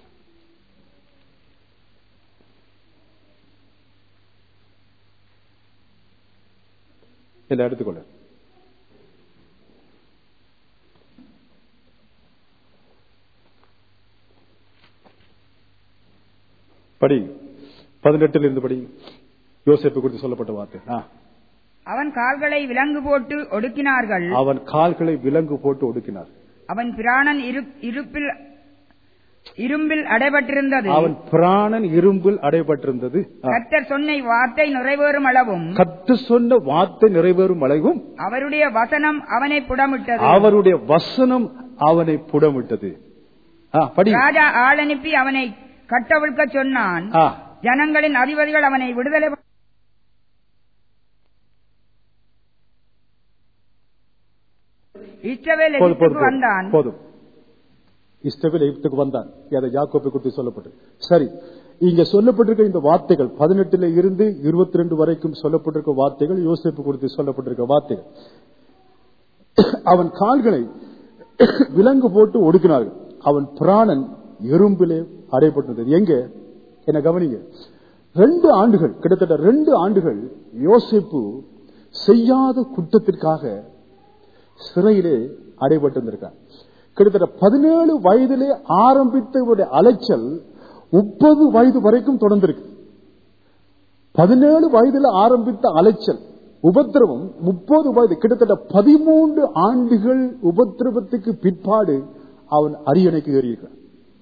இதை எடுத்துக்கொள்ள படி பதினெட்டுல இருந்து படி யோசேப்பு குறித்து சொல்லப்பட்ட வார்த்தை ஆ. அவன் கால்களை விலங்கு போட்டு ஒடுக்கினார்கள் அவன் கால்களை விலங்கு போட்டு ஒடுக்கினார் அவன் பிராணன் இரு- இருப்பில் இரும்பில் அடைபட்டிருந்தது அவன் பிராணன் இரும்பில் அடைபட்டிருந்தது ஆ. கர்த்தர் சொன்ன வார்த்தை நிறைவேறும் அளவும் கத்து சொன்ன வார்த்தை நிறைவேறும் அளவும் அவருடைய வசனம் அவனை புடமிட்டது அவருடைய வசனம் அவனை புடமிட்டது ஆ, படி ராஜா ஆள் அனுப்பி அவனை கட்டவிழ்க்க சொன்னான் ஆ. ஜனங்களின் அதிபதிகள் அவனை விடுதலை ப- இஸ்ரவேல் போதும், போதும், எகிப்துக்கு வந்தான் போதும். போதும் இஸ்ரவேல் எகிப்துக்கு வந்தான் அதை யாக்கோப்பை குறித்து சொல்லப்பட்டு சரி இங்க சொல்லப்பட்டிருக்க இந்த வார்த்தைகள் பதினெட்டுல இருந்து இருபத்தி ரெண்டு வரைக்கும் சொல்லப்பட்டிருக்க வார்த்தைகள் யோசிப்பு குறித்து சொல்லப்பட்டிருக்க வார்த்தைகள் அவன் கால்களை விலங்கு போட்டு ஒடுக்கினார்கள் அவன் பிராணன் எறும்பிலே அடைபட்டது எங்க என்ன கவனிங்க ரெண்டு ஆண்டுகள் கிட்டத்தட்ட ரெண்டு ஆண்டுகள் யோசிப்பு செய்யாத குற்றத்திற்காக சிறையிலே அடைபட்டிருந்திருக்கார் கிட்டத்தட்ட பதினேழு வயதிலே ஆரம்பித்த இவருடைய அலைச்சல் முப்பது வயது வரைக்கும் தொடர்ந்திருக்கு பதினேழு வயதில் ஆரம்பித்த அலைச்சல் உபத்திரவம் முப்பது வயது கிட்டத்தட்ட பதிமூன்று ஆண்டுகள் உபத்திரவத்துக்கு பிற்பாடு அவன் அரியணைக்கு ஏறியிருக்கிறான்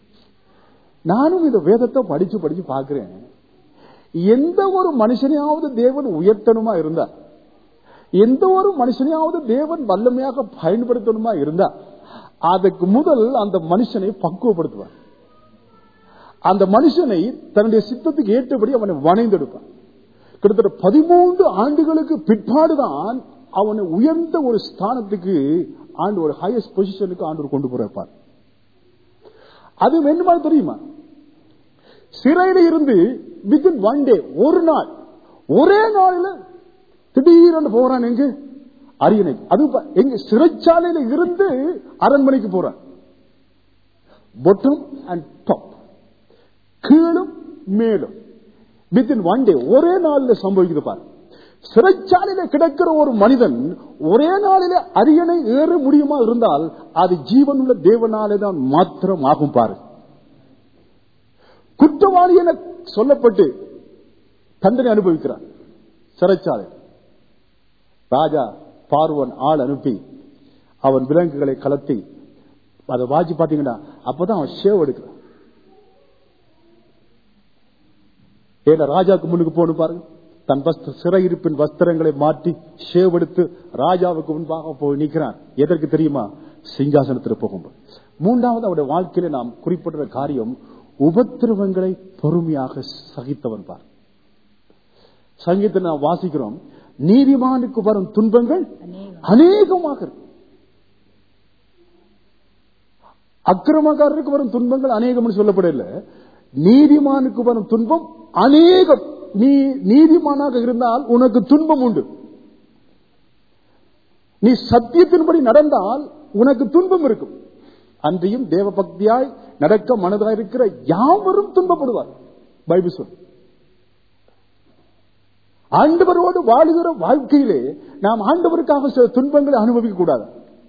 நானும் இந்த வேதத்தை படிச்சு படிச்சு பார்க்கிறேன் எந்த ஒரு மனுஷனையாவது தேவன் உயர்த்தணுமா இருந்தா எந்த ஒரு மனுஷனையாவது தேவன் வல்லமையாக பயன்படுத்தணுமா இருந்தா அதுக்கு முதல் அந்த மனுஷனை பக்குவப்படுத்துவார் அந்த மனுஷனை தன்னுடைய சித்தத்துக்கு ஏற்றபடி அவனை வணைந்தெடுப்பான் கிட்டத்தட்ட பதிமூன்று ஆண்டுகளுக்கு பிற்பாடுதான் அவனை உயர்ந்த ஒரு ஸ்தானத்துக்கு ஆண்டு ஒரு ஹையஸ்ட் பொசிஷனுக்கு ஆண்டு கொண்டு போறார் அது வேண்டுமா தெரியுமா சிறையில இருந்து வித்தின் ஒன் டே ஒரு நாள் ஒரே நாளில் திடீரென்று போறான் எங்க அரியணை அது ப- எங்க சிறைச்சாலையில இருந்து அரண்மனைக்கு போறான் பொட்டம் அண்ட் டாப் கீழும் மேலும் வித்தின் ஒன் டே ஒரே நாளில் சம்பவிக்குது பாரு சிறைச்சாலையில கிடக்கிற ஒரு மனிதன் ஒரே நாளிலே அரியணை ஏற முடியுமா இருந்தால் அது ஜீவனுள்ள தேவனாலே தான் மாத்திரம் ஆகும் பாரு குற்றவாளி என சொல்லப்பட்டு தண்டனை அனுபவிக்கிறார் சிறைச்சாலை ராஜா பார்வன் ஆள் அனுப்பி அவன் விலங்குகளை கலத்தி அதை வாசி பாத்தீங்கன்னா அப்பதான் அவன் ஷேவ் எடுக்கிறான் ஏன்னா ராஜாவுக்கு முன்னுக்கு போகணும் பாருங்க தன் வஸ்திர சிறையிருப்பின் வஸ்திரங்களை மாற்றி ஷேவ் எடுத்து ராஜாவுக்கு முன்பாக போய் நிற்கிறான் எதற்கு தெரியுமா சிங்காசனத்தில் போகும்போது மூன்றாவது அவருடைய வாழ்க்கையில நாம் குறிப்பிடுற காரியம் உபத்திரவங்களை பொறுமையாக சகித்தவன் பார் சங்கீதத்தை நாம் வாசிக்கிறோம் நீதிமானுக்கு வரும் துன்பங்கள் அநேகம். அநேகமாக இருக்கு அக்கிரமக்காரருக்கு வரும் துன்பங்கள் அநேகம்னு சொல்லப்படல நீதிமானுக்கு வரும் துன்பம் அநேகம் நீ நீதிமானாக இருந்தால் உனக்கு துன்பம் உண்டு நீ சத்தியத்தின்படி நடந்தால் உனக்கு துன்பம் இருக்கும் அன்றையும் தேவ பக்தியாய் நடக்க மனதாய் இருக்கிற யாவரும் துன்பப்படுவார் பைபிள் சொல் ஆண்டவரோடு வாழுகிற வாழ்க்கையிலே நாம் ஆண்டவருக்காக சில துன்பங்களை அனுபவிக்க கூடாது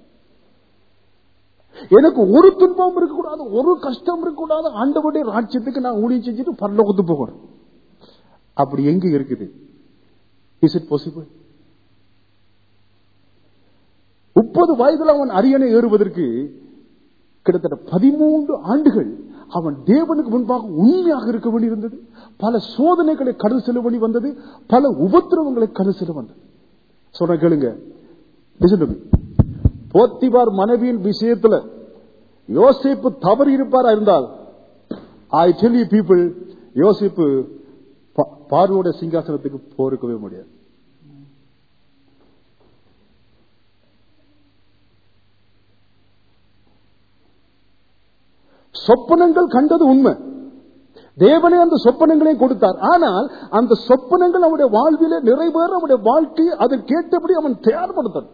எனக்கு ஒரு துன்பம் இருக்கக்கூடாது ஒரு கஷ்டம் இருக்கக்கூடாது ஆண்டவருடைய ராஜ்யத்துக்கு நான் ஊழியம் செஞ்சுட்டு பரலோகத்து போகணும் அப்படி எங்க இருக்குது இஸ் இட் பாசிபிள் முப்பது வயதுல அவன் அரியணை ஏறுவதற்கு கிட்டத்தட்ட பதிமூன்று ஆண்டுகள் அவன் தேவனுக்கு முன்பாக உண்மையாக இருக்க வேண்டியிருந்தது பல சோதனைகளை கடல் செல்ல வேண்டி வந்தது பல உபத்திரவங்களை கடல் செல்ல வந்தது சொன்ன கேளுங்க Listen to me. போத்திபார் மனைவியின் விஷயத்துல யோசிப்பு தவறி இருப்பாரா இருந்தால் ஐ டெல் யூ பீப்புள் யோசிப்பு பார்வோட சிங்காசனத்துக்கு போருக்கவே முடியாது சொப்பனங்கள் கண்டது உண்மை தேவனே அந்த சொப்பனங்களையும் கொடுத்தார் ஆனால் அந்த சொப்பனங்கள் அவருடைய வாழ்விலே நிறைவேற அவருடைய வாழ்க்கையை அதற்கேற்றபடி அவன் தயார்படுத்தான்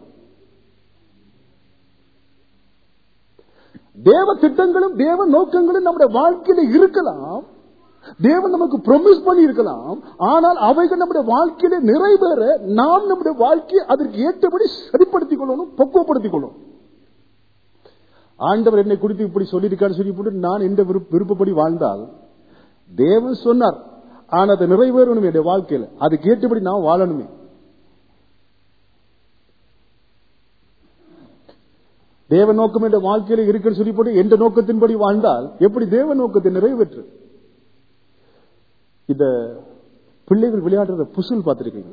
தேவ திட்டங்களும் தேவ நோக்கங்களும் நம்முடைய வாழ்க்கையில இருக்கலாம் தேவன் நமக்கு ப்ரொமிஸ் பண்ணி இருக்கலாம் ஆனால் அவைகள் நம்முடைய வாழ்க்கையில நிறைவேற நாம் நம்முடைய வாழ்க்கையை அதற்கு ஏற்றபடி சரிப்படுத்திக் கொள்ளணும் பக்குவப்படுத்திக் கொள்ளணும் ஆண்டவர் என்னை குறித்து இப்படி சொல்லியிருக்காரு சொல்லி போட்டு நான் எந்த விருப்ப- விருப்பப்படி வாழ்ந்தால் தேவன் சொன்னார் ஆனா அதை நிறைவேறணும் என்னுடைய வாழ்க்கையில அது கேட்டபடி நான் வாழணுமே தேவ நோக்கம் என்ற வாழ்க்கையில இருக்குன்னு சொல்லி போட்டு எந்த நோக்கத்தின்படி வாழ்ந்தால் எப்படி தேவ நோக்கத்தை நிறைவேற்று இந்த பிள்ளைகள் விளையாடுற புசுல் பார்த்திருக்கீங்க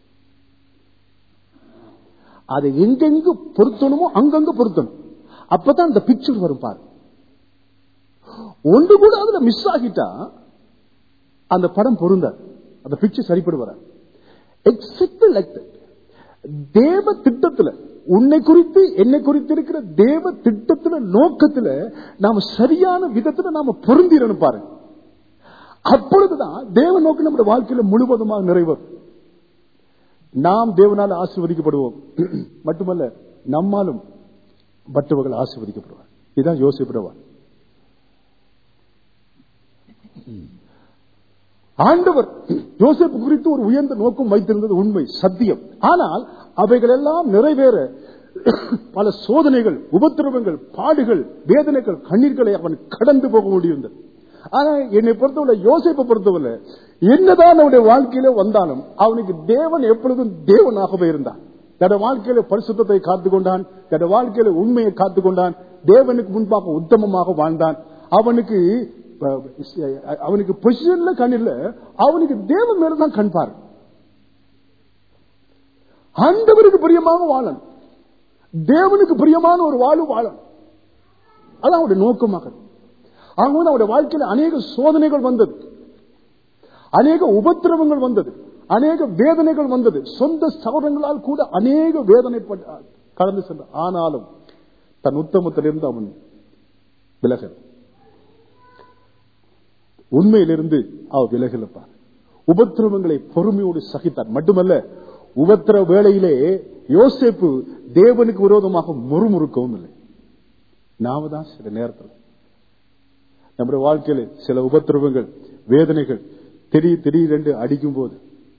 அதை எங்கெங்கு பொருத்தணுமோ அங்கங்க பொருத்தணும் அப்பதான் அந்த பிக்சர் வரும் பாரு ஒன்று கூட அதுல மிஸ் ஆகிட்டா அந்த படம் பொருந்தாது அந்த பிக்சர் சரிப்படு வர எக்ஸெக்ட் லைக் தேவ திட்டத்துல உன்னை குறித்து என்னை குறித்து இருக்கிற தேவ திட்டத்துல நோக்கத்துல நாம சரியான விதத்துல நாம பொருந்திரணும் பாருங்க அப்பொழுதுதான் தேவ நோக்கம் நம்முடைய வாழ்க்கையில முழுவதுமாக நிறைவேறும் நாம் தேவனால் ஆசீர்வதிக்கப்படுவோம் மட்டுமல்ல நம்மாலும் மற்றவர்கள் ஆசீர்வதிக்கப்படுவார் இதுதான் யோசிப்படுவார் ஆண்டவர் யோசேப்பு குறித்து ஒரு உயர்ந்த நோக்கம் வைத்திருந்தது உண்மை சத்தியம் ஆனால் அவைகள் எல்லாம் நிறைவேற பல சோதனைகள் உபத்திரவங்கள் பாடுகள் வேதனைகள் கண்ணீர்களை அவன் கடந்து போக முடியிருந்தது ஆனா என்னை பொறுத்தவரை யோசிப்பை பொறுத்தவரை என்னதான் அவனுடைய வாழ்க்கையில வந்தாலும் அவனுக்கு தேவன் எப்பொழுதும் தேவனாகவே இருந்தான் தன் வாழ்க்கையில பரிசுத்தத்தை காத்துக்கொண்டான் தன் வாழ்க்கையில உண்மையை காத்துக்கொண்டான் தேவனுக்கு முன்பாக உத்தமமாக வாழ்ந்தான் அவனுக்கு அஹ், அவனுக்கு பொசிஷன்ல கண் இல்ல அவனுக்கு தேவன் மேலதான் கண் பாரு ஆண்டவருக்கு பிரியமாக வாழன் தேவனுக்கு பிரியமான ஒரு வாழ்வு வாழன் அதான் அவருடைய நோக்கமாக ஆகும்போது அவருடைய வாழ்க்கையில் அநேக சோதனைகள் வந்தது அநேக உபத்திரவங்கள் வந்தது அநேக வேதனைகள் வந்தது சொந்த சகோதரங்களால் கூட அநேக வேதனை கடந்து சென்ற ஆனாலும் தன் உத்தமத்திலிருந்து அவன் விலகல் உண்மையிலிருந்து அவன் விலகலப்பார் உபத்திரவங்களை பொறுமையோடு சகித்தான் மட்டுமல்ல உபத்திர வேளையிலே யோசேப்பு தேவனுக்கு விரோதமாக முறுமுறுக்கவும் இல்லை நாம தான் சில நேரத்தில் நம்முடைய வாழ்க்கையில சில உபத்திரவங்கள் வேதனைகள் திடீர் திடீரென்று அடிக்கும் போது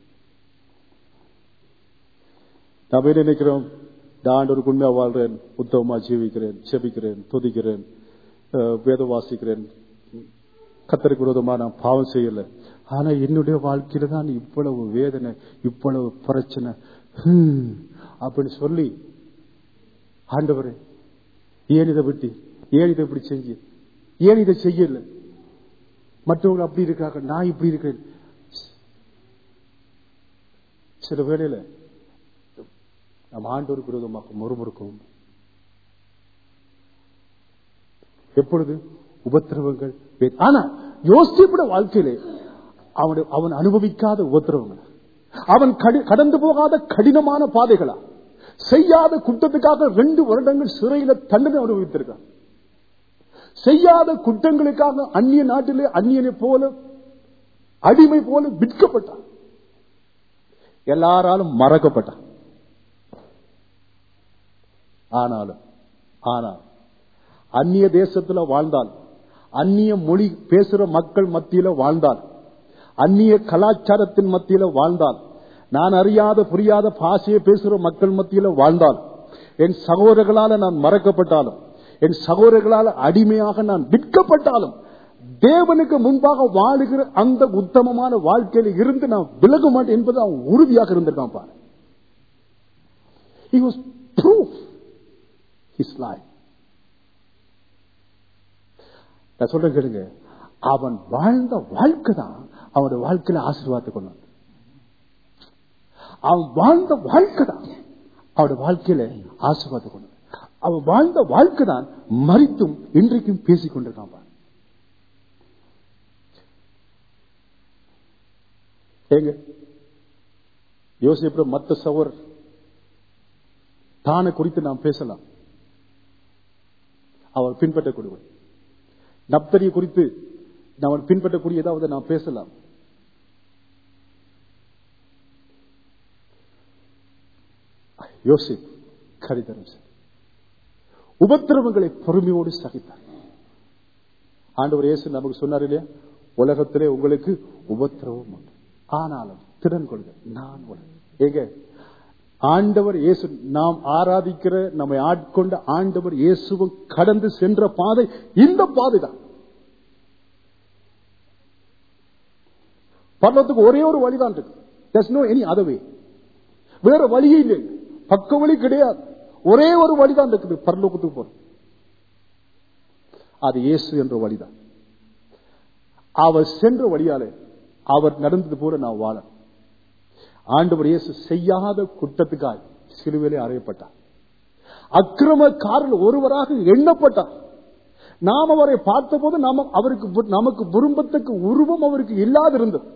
நம்ம என்ன நினைக்கிறோம் நான் ஒரு உண்மையா வாழ்றேன் உத்தமமா ஜீவிக்கிறேன் செபிக்கிறேன் துதிக்கிறேன் அஹ், வேதம் வாசிக்கிறேன் கத்தருக்கு விரோதமா நான் பாவம் செய்யல ஆனா என்னுடைய வாழ்க்கையில தான் இவ்வளவு வேதனை இவ்வளவு பிரச்சனை ஹம், அப்படின்னு சொல்லி ஆண்டவரே ஏன் இதை விட்டு ஏன் இதை இப்படி செஞ்சு ஏன் இதை செய்யல மற்றவங்க அப்படி இருக்காங்க நான் இப்படி இருக்கேன் சில வேளையில நம்ம ஆண்டோருக்கு விரோதமாக முறுமுறுக்கவும் எப்பொழுது உபத்திரவங்கள் வே- ஆனா யோசிப்பட வாழ்க்கையிலே அவன் அவன் அனுபவிக்காத உபத்திரவங்கள் அவன் கடி- கடந்து போகாத கடினமான பாதைகளா செய்யாத குற்றத்துக்காக ரெண்டு வருடங்கள் சிறையில தண்டனை அனுபவித்திருக்கான் செய்யாத குற்றங்களுக்காக அந்நிய நாட்டிலே அந்நியனை போல அடிமை போல விற்கப்பட்டான் எல்லாராலும் மறக்கப்பட்டான் ஆனாலும் ஆனால் அந்நிய தேசத்துல வாழ்ந்தால் அந்நிய மொழி பேசுற மக்கள் மத்தியில வாழ்ந்தால் அந்நிய கலாச்சாரத்தின் மத்தியில வாழ்ந்தால் நான் அறியாத புரியாத பாஷையை பேசுற மக்கள் மத்தியில வாழ்ந்தால் என் சகோதரர்களால நான் மறக்கப்பட்டாலும் என் சகோதரர்களால் அடிமையாக நான் விற்கப்பட்டாலும் தேவனுக்கு முன்பாக வாழுகிற அந்த உத்தமமான வாழ்க்கையில இருந்து நான் விலக மாட்டேன் என்பது அவன் உறுதியாக இருந்திருக்கான் பாரு He was proof his life. நான் சொல்றேன் கேளுங்க அவன் வாழ்ந்த வாழ்க்கை தான் அவனுடைய வாழ்க்கையில ஆசீர்வாதத்தை கொண்டு வந்தது. அவன் வாழ்ந்த வாழ்க்கை தான் அவனுடைய வாழ்க்கையில ஆசீர்வாதத்தை கொண்டு வந்தது. அவன் வாழ்ந்த வாழ்க்கை தான் மறித்தும் இன்றைக்கும் பேசிக் கொண்டிருக்கான் பாரு. ஏங்க யோசிப்புற மத்த சவர் தானை குறித்து நாம் பேசலாம் அவர் பின்பற்றக்கூடியவர் நப்தரியை குறித்து நாம் பின்பற்றக்கூடிய ஏதாவது நாம் பேசலாம் யோசிப் கடிதரம் செய்தார். உபத்திரவங்களை பொறுமையோடு சகித்தார் ஆண்டவர் இயேசு நமக்கு சொன்னார் இல்லையா உலகத்திலே உங்களுக்கு உபத்திரவம் உண்டு ஆனாலும் திறன் கொள்க நான் உலகம் ஏங்க ஆண்டவர் இயேசு நாம் ஆராதிக்கிற நம்மை ஆட்கொண்ட ஆண்டவர் இயேசுவும் கடந்து சென்ற பாதை இந்த பாதை தான் பர்வத்துக்கு ஒரே ஒரு வழிதான் இருக்கு There's no any other way. வேற வழியே இல்லை பக்க வழி கிடையாது ஒரே ஒரு வழிதான் இருக்குது பரலோகத்துக்கு போற அது இயேசு என்ற வழிதான் அவர் சென்ற வழியாலே அவர் நடந்தது போல நான் வாழ ஆண்டவர் இயேசு செய்யாத குற்றத்துக்காய் சிலுவையிலே அறையப்பட்டார் அக்கிரமக்காரர்கள் ஒருவராக எண்ணப்பட்டார் நாம் அவரை பார்த்தபோது நாம அவருக்கு வி- நமக்கு விரும்பத்தக்க உருவம் அவருக்கு இல்லாதிருந்தது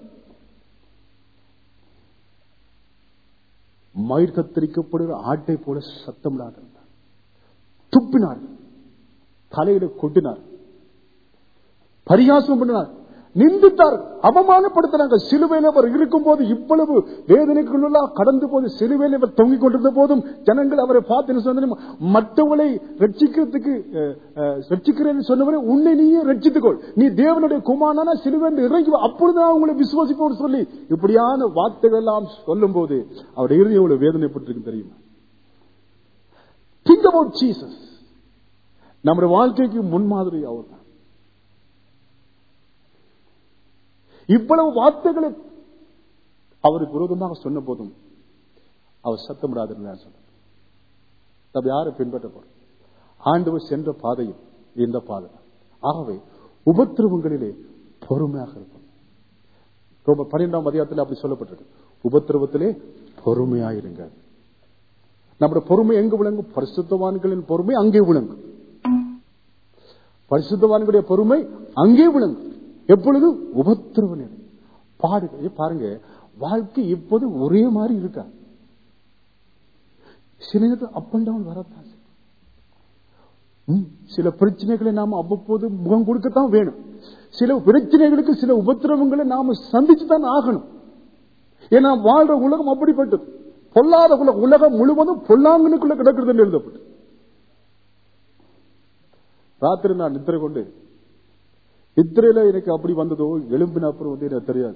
மயிர் கத்தரிக்கப்படுகிற ஆட்டை போல சத்தமிடாத இருந்தார் துப்பினார் தலையில கொட்டினார் பரிகாசம் பண்ணினார் நிந்தித்தார் அவமானப்படுத்தினாங்க சிலுவையில் அவர் இருக்கும் போது இவ்வளவு வேதனைக்குள்ள கடந்து போது சிலுவையில் அவர் தொங்கிக் கொண்டிருந்த போதும் ஜனங்கள் அவரை பார்த்து என்ன சொன்னாங்க, மற்றவங்களை ரட்சிக்கிறதுக்கு அஹ், அஹ், ரட்சிக்கிறேன்னு சொன்னவரை உன்னை நீயே ரட்சித்துக்கொள் நீ தேவனுடைய குமாரனா சிலுவையில் இறங்கி வா. அப்பொழுது நான் உங்களை விசுவாசிப்போம் சொல்லி இப்படியான வார்த்தைகள் எல்லாம் சொல்லும் போது அவருடைய இறுதி எவ்வளவு வேதனைப்பட்டிருக்கு தெரியுமா திங்க் அபவுட் ஜீசஸ் நம்முடைய வாழ்க்கைக்கு முன்மாதிரி அவர் தான் இவ்வளவு வார்த்தைகளை அவருக்கு விரோதமாக சொன்ன போதும் அவர் சத்தமிடாது சொன்னார் நம்ம யாரை பின்பற்ற போறோம் ஆண்டவர் சென்ற பாதையும் இந்த பாதை தான். ஆகவே உபத்திரவங்களிலே பொறுமையாக இருக்கும் ரொம்ப பன்னிரெண்டாம் அதிகாரத்தில் அப்படி சொல்லப்பட்டிருக்கு உபத்திரவத்திலே பொறுமையாயிருங்க நம்முடைய பொறுமை எங்கு விளங்கும் பரிசுத்தவான்களின் பொறுமை அங்கே விளங்கும் பரிசுத்தவான்களுடைய பொறுமை அங்கே விளங்கும் எப்பொழுது உபத்திரவ நிலை பாடுகள் பாருங்க வாழ்க்கை இப்போது ஒரே மாதிரி இருக்கா சில நேரத்தில் அப் அண்ட் டவுன் வரத்தான் செய்யும். ம், சில பிரச்சனைகளை நாம அவ்வப்போது முகம் கொடுக்கத்தான் வேணும் சில பிரச்சனைகளுக்கு சில உபத்திரவங்களை நாம சந்திச்சுதான் ஆகணும் ஏன்னா வாழ்ற உலகம் அப்படிப்பட்டது பொல்லாத உலகம் உலகம் முழுவதும் பொல்லாங்கனுக்குள்ள கிடக்கிறது எழுதப்பட்டு ராத்திரி நான் நித்திரை கொண்டு நித்திரையில எனக்கு அப்படி வந்ததோ எலும்பின அப்புறம் வந்து எனக்கு தெரியாது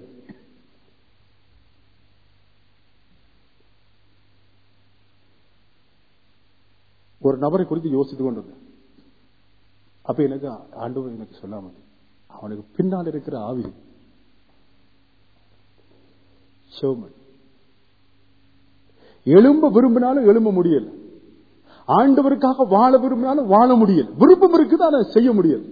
ஒரு நபரை குறித்து யோசித்துக் கொண்டிருந்தேன் அப்ப எனக்கு ஆண்டவர் எனக்கு சொல்லாம அவனுக்கு பின்னால் இருக்கிற ஆவி சிவமன் எழும்ப விரும்பினாலும் எழும்ப முடியல ஆண்டவருக்காக வாழ விரும்பினாலும் வாழ முடியல விருப்பம் இருக்குது ஆனா செய்ய முடியல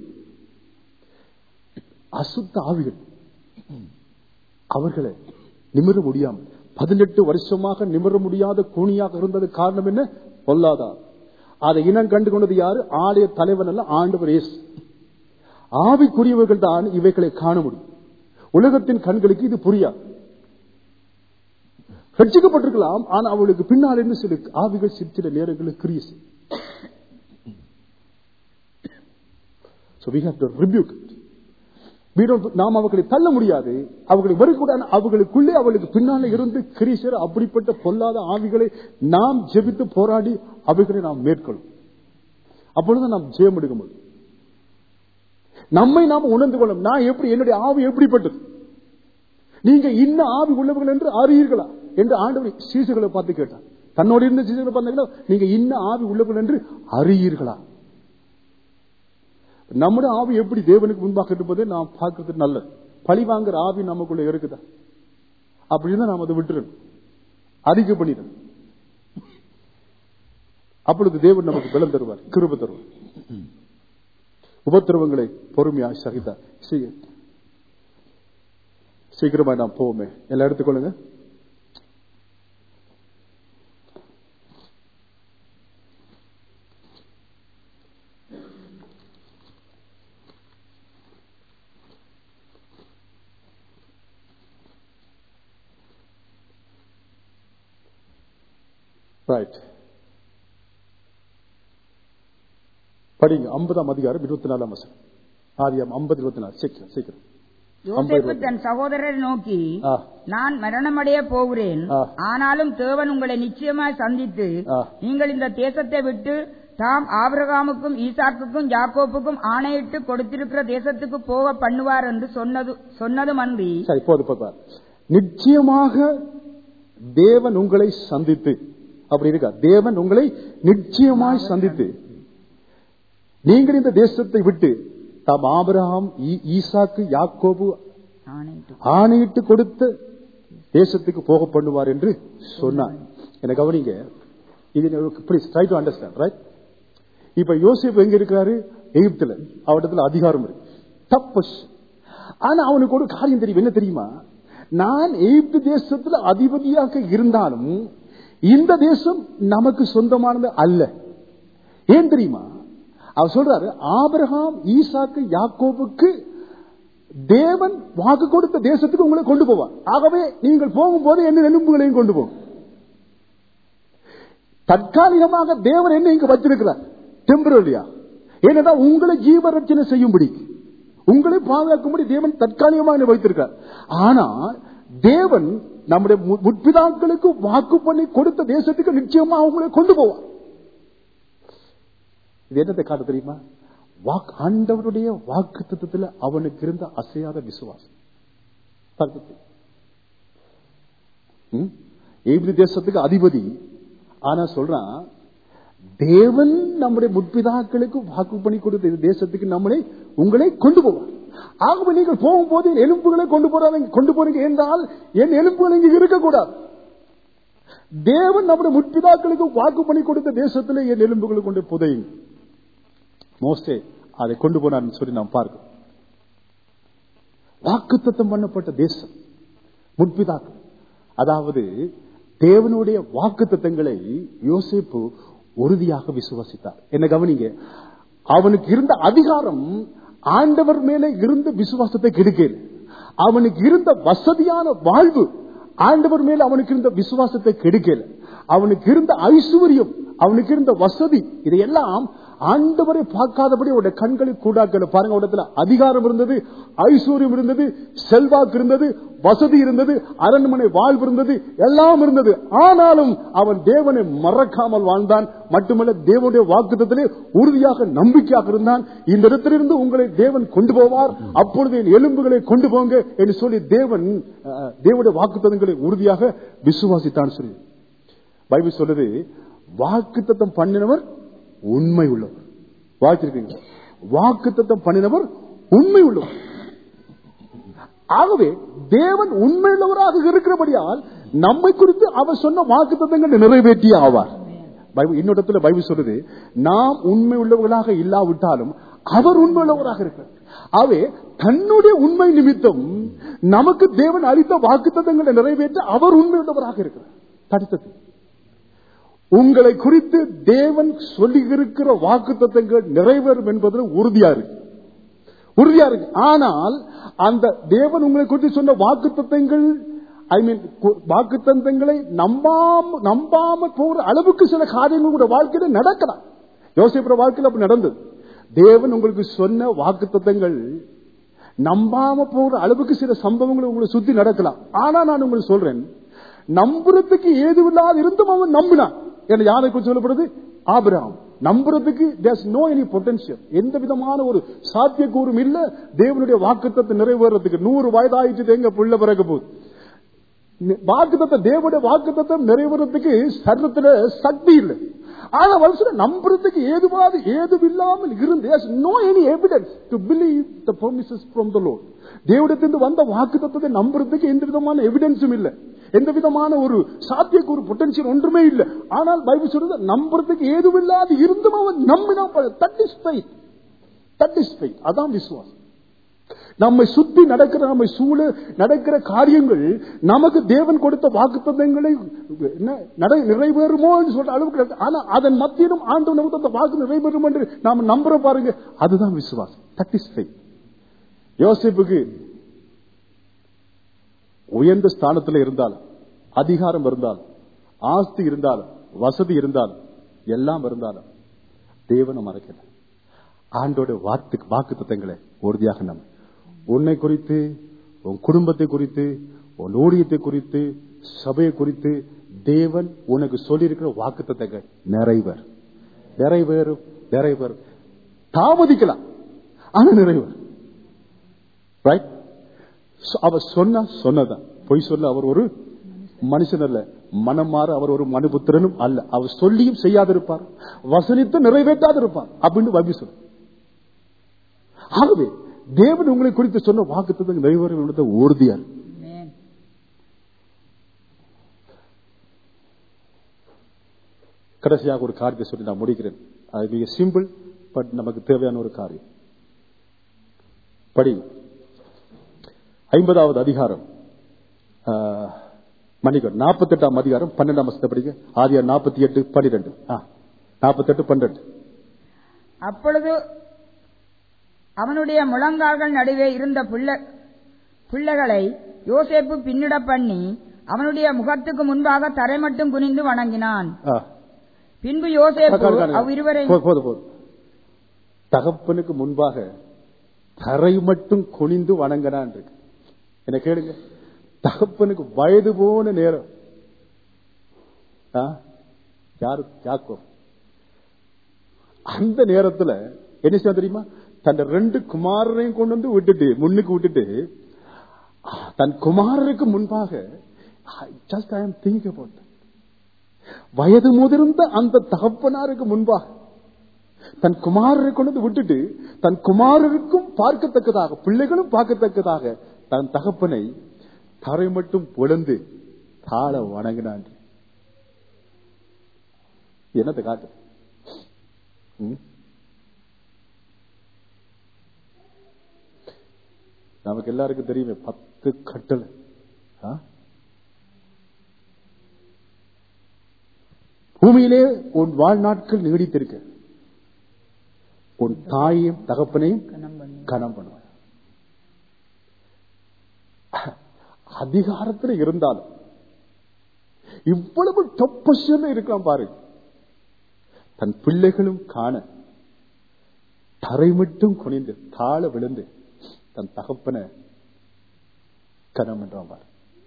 அசுத்த ஆவிகள் அவர்களை நிமிர முடியாமல் பதினெட்டு வருஷமாக நிமிர முடியாத கூனியாக இருந்தது காரணம் என்ன பொல்லாதா அதை இனம் கண்டு கொண்டது யாரு ஆலய தலைவன் அல்ல ஆண்டவர் இயேசு ஆவிக்குரியவர்கள் தான் இவைகளை காண முடியும் உலகத்தின் கண்களுக்கு இது புரியாது ரட்சிக்கப்பட்டிருக்கலாம் ஆனா அவளுக்கு பின்னால் இருந்து சில ஆவிகள் சில சில நேரங்களில் கிரியை செய்யும். So we have to rebuke it. We don't- நாம் அவர்களை தள்ள முடியாது அவர்களை வெறுக்கூடாது அவர்களுக்குள்ளே அவளுக்கு பின்னால இருந்து கிரீசர் அப்படிப்பட்ட பொல்லாத ஆவிகளை நாம் ஜெபித்து போராடி அவைகளை நாம் மேற்கொள்ளும் அப்பொழுது நாம் ஜெயம் எடுக்க முடியும் நம்மை நாம் உணர்ந்து கொள்ளும் நான் எப்படி என்னுடைய ஆவி எப்படிப்பட்டது நீங்க இன்ன ஆவி உள்ளவர்கள் என்று அறியீர்களா என்று ஆண்டவர் சீசுகளை பார்த்து கேட்டார் தன்னோடு இருந்த சீசுகளை பார்த்தீங்களா நீங்க இன்ன ஆவி உள்ளவர்கள் என்று அறியீர்களா நம்முடைய ஆவி எப்படி தேவனுக்கு முன்பாக இருப்பதை நாம் பார்க்கிறது நல்லது பழி வாங்குற ஆவி நமக்குள்ள இருக்குதா அப்படின்னு நாம் அதை விட்டுறணும் அறிக்கை பண்ணிடணும் அப்பொழுது தேவன் நமக்கு பலம் தருவார் கிருப தருவார் உபத்திரவங்களை பொறுமையாக சகித்தார் சீ- சீக்கிரமா நாம் போவோமே எல்லாம் எடுத்துக்கொள்ளுங்க ரைட் படிங்க ஐம்பதாம் அதிகாரம் இருபத்தி நாலாம் வசனம் ஆதியாம் ஐம்பது இருபத்தி நாலு சீக்கிரம் சீக்கிரம் யோசேப்பு தன் சகோதரரை நோக்கி ஆ. நான் மரணமடைய போகிறேன் ஆ. ஆனாலும் தேவன் உங்களை நிச்சயமாய் சந்தித்து ஆ. நீங்கள் இந்த தேசத்தை விட்டு தாம் ஆபிரகாமுக்கும் ஈசாக்குக்கும் யாக்கோப்புக்கும் ஆணையிட்டு கொடுத்திருக்கிற தேசத்துக்கு போக பண்ணுவார் என்று சொன்னது சொன்னதுமன்றி சரி போது போது நிச்சயமாக தேவன் உங்களை சந்தித்து அப்படி இருக்கா தேவன் உங்களை நிச்சயமாய் சந்தித்து நீங்கள் இந்த தேசத்தை விட்டு தாம் ஆபிரகாம் ஈ- ஈசாக்கு யாக்கோபு ஆணையிட்டு ஆணையிட்டு கொடுத்த தேசத்துக்கு போக பண்ணுவார் என்று சொன்னார் என்ன கவனிங்க இது please try to understand right இப்ப யோசிப் எங்க இருக்கிறாரு எகிப்துல அவரிடத்துல அதிகாரம் இருக்கு தப்பஸ் ஆனா அவனுக்கு ஒரு காரியம் தெரியும் என்ன தெரியுமா நான் எகிப்து தேசத்துல அதிபதியாக இருந்தாலும் இந்த தேசம் நமக்கு சொந்தமானது அல்ல ஏன் தெரியுமா அவர் சொல்றாரு ஆபிரகாம் ஈசாக்கு யாக்கோபுக்கு தேவன் வாக்கு கொடுத்த தேசத்துக்கு உங்களை கொண்டு போவார் ஆகவே நீங்கள் போகும்போது என்ன எலும்புகளையும் கொண்டு போகும் தற்காலிகமாக தேவன் என்ன இங்க வச்சிருக்கிறார் டெம்பரரியா ஏனென்றால் உங்களை ஜீவரட்சணை செய்யும்படி உங்களை பாதுகாக்கும்படி தேவன் தற்காலிகமாக என்னை வைத்திருக்கார் ஆனா தேவன் நம்முடைய மு- முற்பிதாக்களுக்கு வாக்கு பண்ணி கொடுத்த தேசத்துக்கு நிச்சயமா உங்களை கொண்டு போவார் இது என்னத்தை காட்ட தெரியுமா வாக்கு ஆண்டவருடைய வாக்கு தத்துவத்தில் அவனுக்கு இருந்த அசையாத விசுவாசம் பார்த்தது. ம்? எகிப்து தேசத்துக்கு அதிபதி ஆனா சொல்றான் தேவன் நம்முடைய முற்பிதாக்களுக்கு வாக்கு பண்ணி கொடுத்த இந்த தேசத்துக்கு நம்மளை உங்களை கொண்டு போவார் ஆகவே நீங்கள் போகும்போது என் எலும்புகளை கொண்டு போறாங்க கொண்டு போறீங்க என்றால் என் எலும்புகள் இங்க இருக்கக்கூடாது தேவன் நம்முடைய முற்பிதாக்களுக்கு வாக்கு பண்ணி கொடுத்த தேசத்துல என் எலும்புகளை கொண்டு புதையுங்க மோஸ்டே அதை கொண்டு போனார்னு சொல்லி நாம் பார்க்கிறோம் வாக்குத்தத்தம் பண்ணப்பட்ட தேசம் முற்பிதாக்கள் அதாவது தேவனுடைய வாக்குத்தத்தங்களை யோசேப்பு உறுதியாக விசுவாசித்தார் என்ன கவனிங்க அவனுக்கு இருந்த அதிகாரம் ஆண்டவர் மேல இருந்த விசுவாசத்தை கெடுக்கல அவனுக்கு இருந்த வசதியான வாழ்வு ஆண்டவர் மேல அவனுக்கு இருந்த விசுவாசத்தை கெடுக்கல அவனுக்கு இருந்த ஐஸ்வர்யம் அவனுக்கு இருந்த வசதி இதையெல்லாம் ஆண்டவரை பார்க்காதபடி அவருடைய கண்களை கூடாக்கல பாருங்க இடத்துல அதிகாரம் இருந்தது ஐஸ்வர்யம் இருந்தது செல்வாக்கு இருந்தது வசதி இருந்தது அரண்மனை வாழ்வு இருந்தது எல்லாம் இருந்தது ஆனாலும் அவன் தேவனை மறக்காமல் வாழ்ந்தான் மட்டுமல்ல தேவனுடைய வாக்குத்தத்திலே உறுதியாக நம்பிக்கையாக இருந்தான் இந்த இடத்திலிருந்து உங்களை தேவன் கொண்டு போவார் அப்பொழுது என் எலும்புகளை கொண்டு போங்க என்று சொல்லி தேவன் அஹ், தேவனுடைய வாக்குத்தத்தங்களை உறுதியாக விசுவாசித்தான் சொல்லி பைபிள் சொல்லுது வாக்குத்தத்தம் பண்ணினவர் உண்மை உள்ளவர் வாய்ச்சிருக்கீங்க வாக்குத்தத்தம் பண்ணினவர் உண்மை உள்ளவர் ஆகவே தேவன் உண்மையுள்ளவராக இருக்கிறபடியால் நம்மை குறித்து அவர் சொன்ன வாக்கு தத்தங்கள் நிறைவேற்றிய ஆவார் பைபிள் இன்னொரு பைபிள் சொல்லுது நாம் உண்மை உள்ளவர்களாக இல்லாவிட்டாலும் அவர் உண்மை உள்ளவராக இருக்கிறார் அவே தன்னுடைய உண்மை நிமித்தம் நமக்கு தேவன் அளித்த வாக்கு தத்தங்களை நிறைவேற்ற அவர் உண்மை உள்ளவராக இருக்கிறார் தடுத்தது உங்களை குறித்து தேவன் சொல்லியிருக்கிற வாக்கு தத்தங்கள் நிறைவேறும் என்பதில் உறுதியா இருக்கு உறுதியா இருக்கு ஆனால் அந்த தேவன் உங்களை குறித்து சொன்ன வாக்கு தத்தங்கள் ஐ மீன் வாக்கு தந்தங்களை நம்பாம நம்பாம போகிற அளவுக்கு சில காரியங்கள் கூட வாழ்க்கையில நடக்கலாம் யோசிப்புற வாழ்க்கையில் அப்படி நடந்தது தேவன் உங்களுக்கு சொன்ன வாக்கு தத்தங்கள் நம்பாம போகிற அளவுக்கு சில சம்பவங்கள் உங்களை சுத்தி நடக்கலாம் ஆனா நான் உங்களுக்கு சொல்றேன் நம்புறதுக்கு ஏதுவில்லாத இருந்தும் அவன் நம்பினான் என யாரை குறித்து சொல்லப்படுது ஆபிரகாம் நம்புறதுக்கு தேர்ஸ் நோ எனி பொட்டன்சியல் எந்த விதமான ஒரு சாத்தியக்கூறும் இல்ல தேவனுடைய வாக்குத்தத்தை நிறைவேறதுக்கு நூறு வயதாயிட்டு எங்க புள்ள பிறகு போகுது வாக்குத்தத்தை தேவனுடைய வாக்குத்தத்தம் நிறைவேறதுக்கு சரீரத்துல சக்தி இல்லை ஆனா வருஷம் நம்புறதுக்கு ஏதுவாது ஏதுவில்லாமல் இருந்து no any evidence to believe the promises from the lord தேவடத்திலிருந்து வந்த வாக்கு தத்துவத்தை நம்புறதுக்கு எந்த விதமான எவிடன்ஸும் இல்லை எந்த விதமான ஒரு சாத்தியக்கு ஒரு பொட்டன்சியல் ஒன்றுமே இல்லை ஆனால் பைபிள் சொல்றது நம்புறதுக்கு ஏதுவில்லாது இருந்தும் அவன் நம்பினா that is faith that is faith அதான் விசுவாசம் நம்மை சுத்தி நடக்கிற நம்மை சூழ நடக்கிற காரியங்கள் நமக்கு தேவன் கொடுத்த வாக்குத்தங்களை நிறைவேறுமோ என்று சொல்ற அளவுக்கு ஆனா அதன் மத்தியிலும் ஆண்டு நமக்கு அந்த வாக்கு நிறைவேறும் என்று நாம நம்புற பாருங்க அதுதான் விசுவாசம் தட் இஸ் ஃபைட் யோசிப்புக்கு உயர்ந்த ஸ்தானத்தில் இருந்தாலும் அதிகாரம் இருந்தாலும் ஆஸ்தி இருந்தாலும் வசதி இருந்தாலும் எல்லாம் இருந்தாலும் தேவனை மறைக்கல ஆண்டோட வாக்கு வாக்கு தத்தங்களை உறுதியாக நம்ம உன்னை குறித்து உன் குடும்பத்தை குறித்து உன் ஊழியத்தை குறித்து சபையை குறித்து தேவன் உனக்கு சொல்லியிருக்கிற வாக்கு தத்தங்கள் நிறைவர் நிறைவேறும் நிறைவேறும் தாமதிக்கலாம் ஆனா நிறைவேறும் ரைட் அவர் சொன்ன சொன்னதான் பொய் சொல்ல அவர் ஒரு மனுஷன் அல்ல மனம் மாற அவர் ஒரு மனுபுத்திரனும் அல்ல அவர் சொல்லியும் செய்யாதிருப்பார் வசனித்து நிறைவேற்றாதிருப்பார் அப்படின்னு வபி சொல்ல ஆகவே தேவன் உங்களை குறித்து சொன்ன வாக்கு நிறைவேறும் உறுதியா கடைசியாக ஒரு காரியத்தை சொல்லி நான் முடிக்கிறேன் அது மிக சிம்பிள் பட் நமக்கு தேவையான ஒரு காரியம் படி ஐம்பதாவது அதிகாரம் மணிகர் நாற்பத்தி எட்டாம் அதிகாரம் பன்னெண்டாம் வருஷத்தை படிக்க ஆதியார் நாற்பத்தி எட்டு பன்னிரெண்டு நாற்பத்தி எட்டு பன்னிரெண்டு அப்பொழுது அவனுடைய முழங்கால்கள் நடுவே இருந்த பிள்ளைகளை யோசேப்பு பின்னிட பண்ணி அவனுடைய முகத்துக்கு முன்பாக தரை மட்டும் குனிந்து வணங்கினான் பின்பு யோசேப்பு அவ்விருவரை போதும் போதும் தகப்பனுக்கு முன்பாக தரை மட்டும் குனிந்து வணங்கினான் இருக்கு என்ன கேளுங்க தகப்பனுக்கு வயது போன நேரம் யாரு யாக்கோ அந்த நேரத்துல என்ன செய்ய தெரியுமா தன் ரெண்டு குமாரரையும் கொண்டு வந்து விட்டுட்டு முன்னுக்கு விட்டுட்டு தன் குமாரருக்கு முன்பாக just I am think about வயது முதிர்ந்த அந்த தகப்பனாருக்கு முன்பாக தன் குமாரரை கொண்டு வந்து விட்டுட்டு தன் குமாரருக்கும் பார்க்கத்தக்கதாக பிள்ளைகளும் பார்க்கத்தக்கதாக தன் தகப்பனை தரை மட்டும் பொழந்து தாழ வணங்கினான் என்னத்தை காட்டு நமக்கு எல்லாருக்கும் தெரியுமே பத்து கட்டளை பூமியிலே உன் வாழ்நாட்கள் நீடித்திருக்க உன் தாயையும் தகப்பனையும் கனம் பண்ணுவார் அதிகாரத்தில் இருந்தாலும் இவ்வளவு டொப்பஷன் இருக்கலாம் பாருங்க தன் பிள்ளைகளும் காண தரை மட்டும் குனிந்து தாழ விழுந்து தன் தகப்பனை கனம் என்றான் பாரு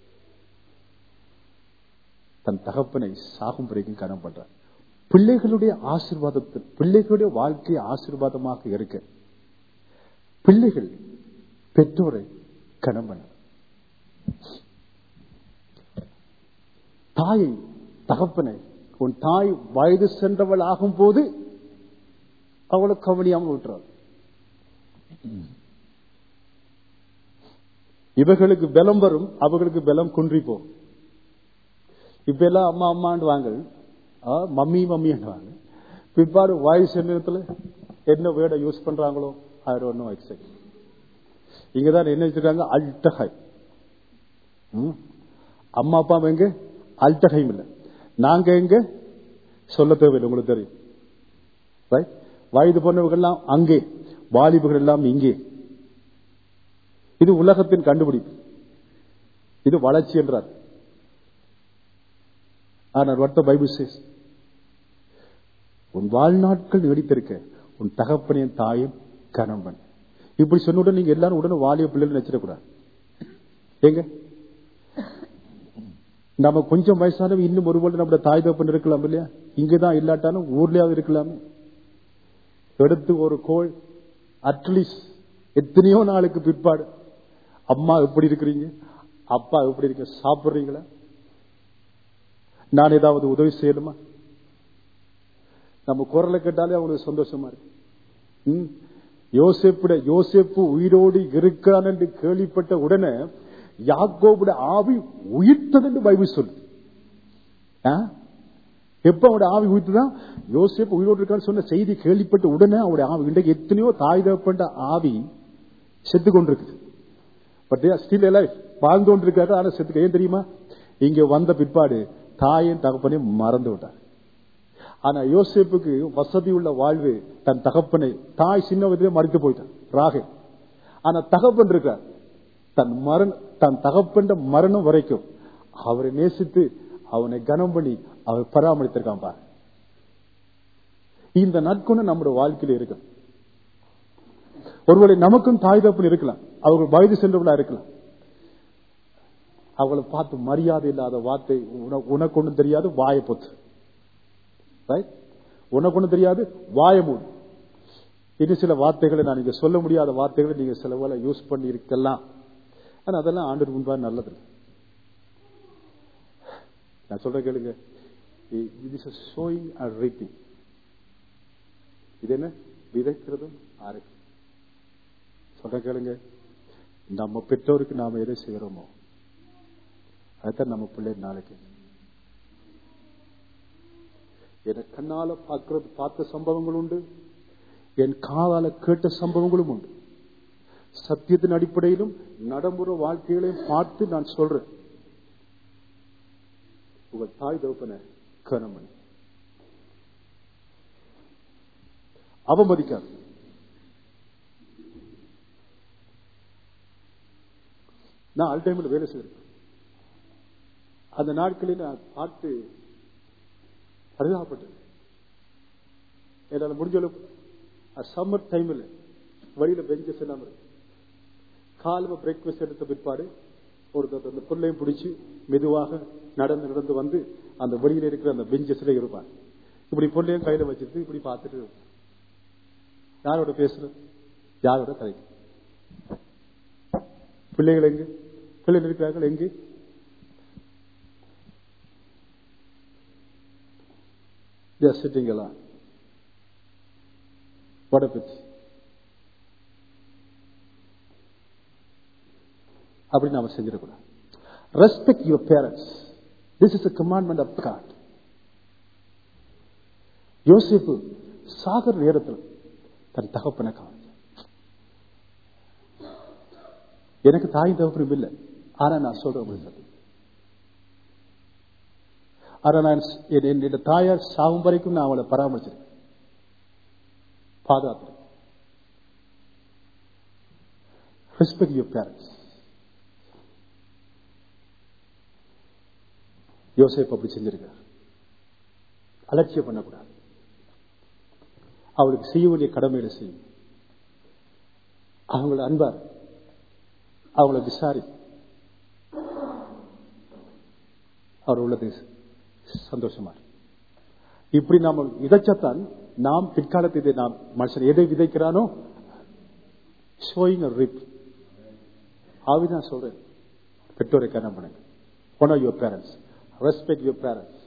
தன் தகப்பனை சாகும் வரைக்கும் கனம் பண்றார் பிள்ளைகளுடைய ஆசிர்வாதத்தில் பிள்ளைகளுடைய வாழ்க்கை ஆசிர்வாதமாக இருக்க பிள்ளைகள் பெற்றோரை கனம் பண்ண தாயை தகப்பனை உன் தாய் வயது சென்றவள் ஆகும் போது அவளை கவனியாமல் விட்டுறாள் இவர்களுக்கு பலம் வரும் அவர்களுக்கு பலம் குன்றி போகும் இப்ப எல்லாம் அம்மா அம்மாண்டு வாங்க ஆ, மம்மி மம்மின்னு வாங்க பிற்பாடு வாய்ஸ் நேரத்துல என்ன வேர்டை யூஸ் பண்றாங்களோ அது ஒன்றும் எக்ஸைட் இங்கதான் என்ன வச்சிருக்காங்க அல்டஹை ம். அம்மா அப்பா எங்க அல்டஹைம் இல்ல நாங்க எங்க சொல்ல தேவையில்லை உங்களுக்கு தெரியும் Right? வயது போனவர்கள் எல்லாம் அங்கே வாலிபர்கள் எல்லாம் இங்கே இது உலகத்தின் கண்டுபிடிப்பு இது வளர்ச்சி என்றார் ஆனால் what the Bible says உன் வாழ்நாட்கள் நீடித்திருக்க உன் தகப்பனையும் தாயும் கணவன் இப்படி சொன்ன உடனே நீங்க எல்லாரும் உடனே வாலிய பிள்ளைகள் நினைச்சிடக்கூடாது ஏங்க நம்ம கொஞ்சம் வயசானவங்க இன்னும் ஒருவேளை நம்ம தாய் தகப்பன் இருக்கலாம் இல்லையா இங்கதான் இல்லாட்டாலும் ஊர்லயாவது இருக்கலாமே எடுத்து ஒரு கோள் அட்லீஸ்ட் எத்தனையோ நாளுக்கு பிற்பாடு அம்மா எப்படி இருக்கிறீங்க அப்பா எப்படி இருக்க சாப்பிடுறீங்களா நான் ஏதாவது உதவி செய்யணுமா நம்ம குரலை கேட்டாலே அவங்களுக்கு சந்தோஷமா இருக்கு ம். யோசேப்புட யோசேப்பு உயிரோடு இருக்கான் என்று கேள்விப்பட்ட உடனே யாக்கோபுட ஆவி உயிர்த்தது என்று பைபிள் சொல்லு ஆ? எப்ப அவனுடைய ஆவி உயிர்த்துதான் யோசேப்பு உயிரோடு இருக்கான்னு சொன்ன செய்தி கேள்விப்பட்ட உடனே அவருடைய ஆவி இன்றைக்கு எத்தனையோ தாய் தகப்பட்ட ஆவி செத்து கொண்டிருக்குது பட் ஸ்டில் எல்லாம் வாழ்ந்து கொண்டிருக்காரு ஆனா செத்துக்க ஏன் தெரியுமா இங்க வந்த பிற்பாடு தாயும் தகப்பனையும் மறந்து விட்டார் ஆனா யோசேப்புக்கு வசதி உள்ள வாழ்வு தன் தகப்பனை தாய் சின்ன வயதிலே மறித்து போயிட்டான் ராகேல் ஆனா தகப்பன் இருக்கார் தன் மரண தன் தகப்பன் மரணம் வரைக்கும் அவரை நேசித்து அவனை கனம் பண்ணி அவர் பராமரித்திருக்கான் பாரு இந்த நற்குணம் நம்முடைய வாழ்க்கையில இருக்கு ஒருவேளை நமக்கும் தாய் தகப்பன் இருக்கலாம் அவர்கள் வயது சென்றவர்களா இருக்கலாம் அவளை பார்த்து மரியாதை இல்லாத வார்த்தை உன- உனக்கு ஒண்ணும் தெரியாது வாயை பொத்து Right? உனக்கு ஒண்ணும் தெரியாது வாய மூடு இன்னும் சில வார்த்தைகளை நான் இங்க சொல்ல முடியாத வார்த்தைகளை நீங்க சில வேளை யூஸ் பண்ணி இருக்கலாம் ஆனா அதெல்லாம் ஆண்டு முன்பா நல்லது நான் சொல்ற கேளுங்க இது ஷோயிங் அண்ட் ரீப்பிங் இது என்ன விதைக்கிறதும் ஆறு சொல்ற கேளுங்க நம்ம பெற்றோருக்கு நாம எதை செய்யறோமோ அதுதான் நம்ம பிள்ளை நாளைக்கு என கண்ணால பார்க்கிறது பார்த்த சம்பவங்கள் உண்டு என் காதால கேட்ட சம்பவங்களும் உண்டு சத்தியத்தின் அடிப்படையிலும் நடைமுறை வாழ்க்கைகளையும் பார்த்து நான் சொல்றேன் உங்கள் தாய் தகப்பன கணவன் அவமதிக்காது நான் ஆல் டைம்ல வேலை செய்திருக்கேன் அந்த நாட்களில் நான் பார்த்து பரிதாபப்பட்டது என்னால் முடிஞ்ச அளவுக்கு சம்மர் டைம்ல வழியில பெஞ்சஸ் எல்லாம் இருக்கு காலம பிரேக்ஃபாஸ்ட் எடுத்த பிற்பாடு ஒருத்தர் அந்த புல்லையும் பிடிச்சு மெதுவாக நடந்து நடந்து வந்து அந்த வெளியில இருக்கிற அந்த பெஞ்சஸ்ல இருப்பார் இப்படி பொல்லையும் கையில வச்சுட்டு இப்படி பார்த்துட்டு இருப்பார். யாரோட பேசுற யாரோட கதை பிள்ளைகள் எங்க பிள்ளைகள் இருக்கிறார்கள் எங்கே They are sitting alone. What a pity. அப்படி நாம செஞ்சிடக்கூடாது respect your parents this is a commandment of God யோசிப்பு சாகர நேரத்தில் தன் தகப்பனை காவல் எனக்கு தாய் தகப்பனும் இல்லை ஆனா நான் சொல்றேன் உங்களுக்கு சத்தியம். ஆனா நான் என் என்னுடைய தாயார் சாகும் வரைக்கும் நான் அவளை பராமரிச்சிருக்கேன் பாதுகாத்து ரெஸ்பெக்ட் யுவர் பேரண்ட்ஸ் யோசேப் அப்படி செஞ்சிருக்கார் அலட்சியம் பண்ணக்கூடாது அவளுக்கு செய்ய வேண்டிய கடமையில செய்யும் அவங்கள அன்பார் அவங்கள விசாரி அவர் உள்ளது சந்தோஷமா இருக்கு. இப்படி நாம் விதைச்சத்தான் நாம் பிற்காலத்தில் இதை நாம் மனுஷன் எதை விதைக்கிறானோ ஷோயிங் ரிப் ஆவிதான் சொல்றேன் பெற்றோரை கனம் பண்ணுங்க honour your parents respect your parents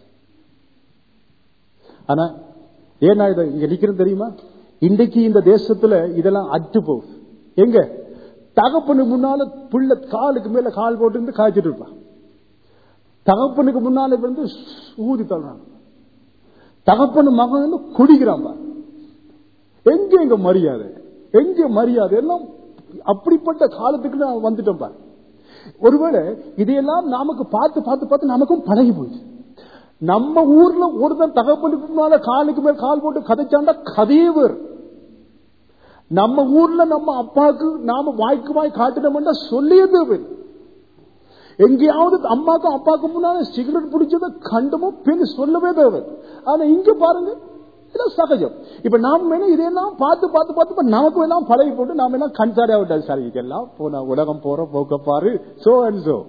ஆனா ஏன் நான் இதை இங்க நிக்கிறேன் தெரியுமா இன்றைக்கு இந்த தேசத்துல இதெல்லாம் அற்று போகுது எங்க தகப்பனு முன்னால புள்ள காலுக்கு மேல கால் போட்டு இருந்து காய்ச்சிட்டு இருப்பான் தகப்பனுக்கு முன்னால வந்து ஊதி தள்ளுறாங்க தகப்பனு மகன் வந்து குடிக்கிறான் பாரு. எங்க எங்க மரியாதை எங்க மரியாதை எல்லாம் அப்படிப்பட்ட காலத்துக்கு நான் வந்துட்டோம் பாரு ஒருவேளை இதையெல்லாம் நமக்கு பார்த்து பார்த்து பார்த்து நமக்கும் பழகி போச்சு நம்ம ஊர்ல ஒருத்தன் தகப்பனுக்கு முன்னால காலுக்கு மேல் கால் போட்டு கதைச்சாண்டா கதையே வேறு நம்ம ஊர்ல நம்ம அப்பாவுக்கு நாம வாய்க்கு வாய் காட்டினோம்னா சொல்லியே தேவையில்லை எங்கேயாவது அம்மாக்கும் அப்பாவுக்கு முன்னால சிகரெட் பிடிச்சதை கண்டமோ பெண் சொல்லவே தேவை ஆனா இங்க பாருங்க இதெல்லாம் சகஜம் இப்ப நாம வேணும் இதையெல்லாம் பார்த்து பார்த்து பார்த்து இப்ப நமக்கு எல்லாம் பழகி போட்டு நாம எல்லாம் கண்சாரியா விட்டாரு சார் இதெல்லாம் போன உலகம் போற போக்க பாரு சோ அண்ட் சோ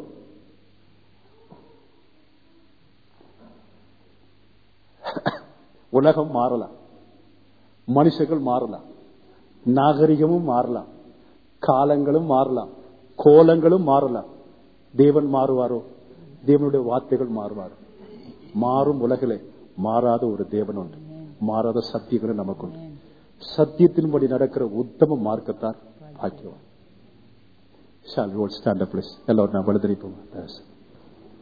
உலகம் மாறலாம் மனுஷர்கள் மாறலாம் நாகரிகமும் மாறலாம் காலங்களும் மாறலாம் கோலங்களும் மாறலாம் தேவன் மாறுவாரோ தேவனுடைய வார்த்தைகள் மாறுவார் மாறும் உலகிலே மாறாத ஒரு தேவன் உண்டு மாறாத சத்தியங்களும் நமக்கு உண்டு சத்தியத்தின்படி நடக்கிற உத்தம மார்க்கத்தார் பாக்கியவான் ஷால் ரோட் ஸ்டாண்ட் அப் எல்லாரும் நான் படுத்திருப்போம்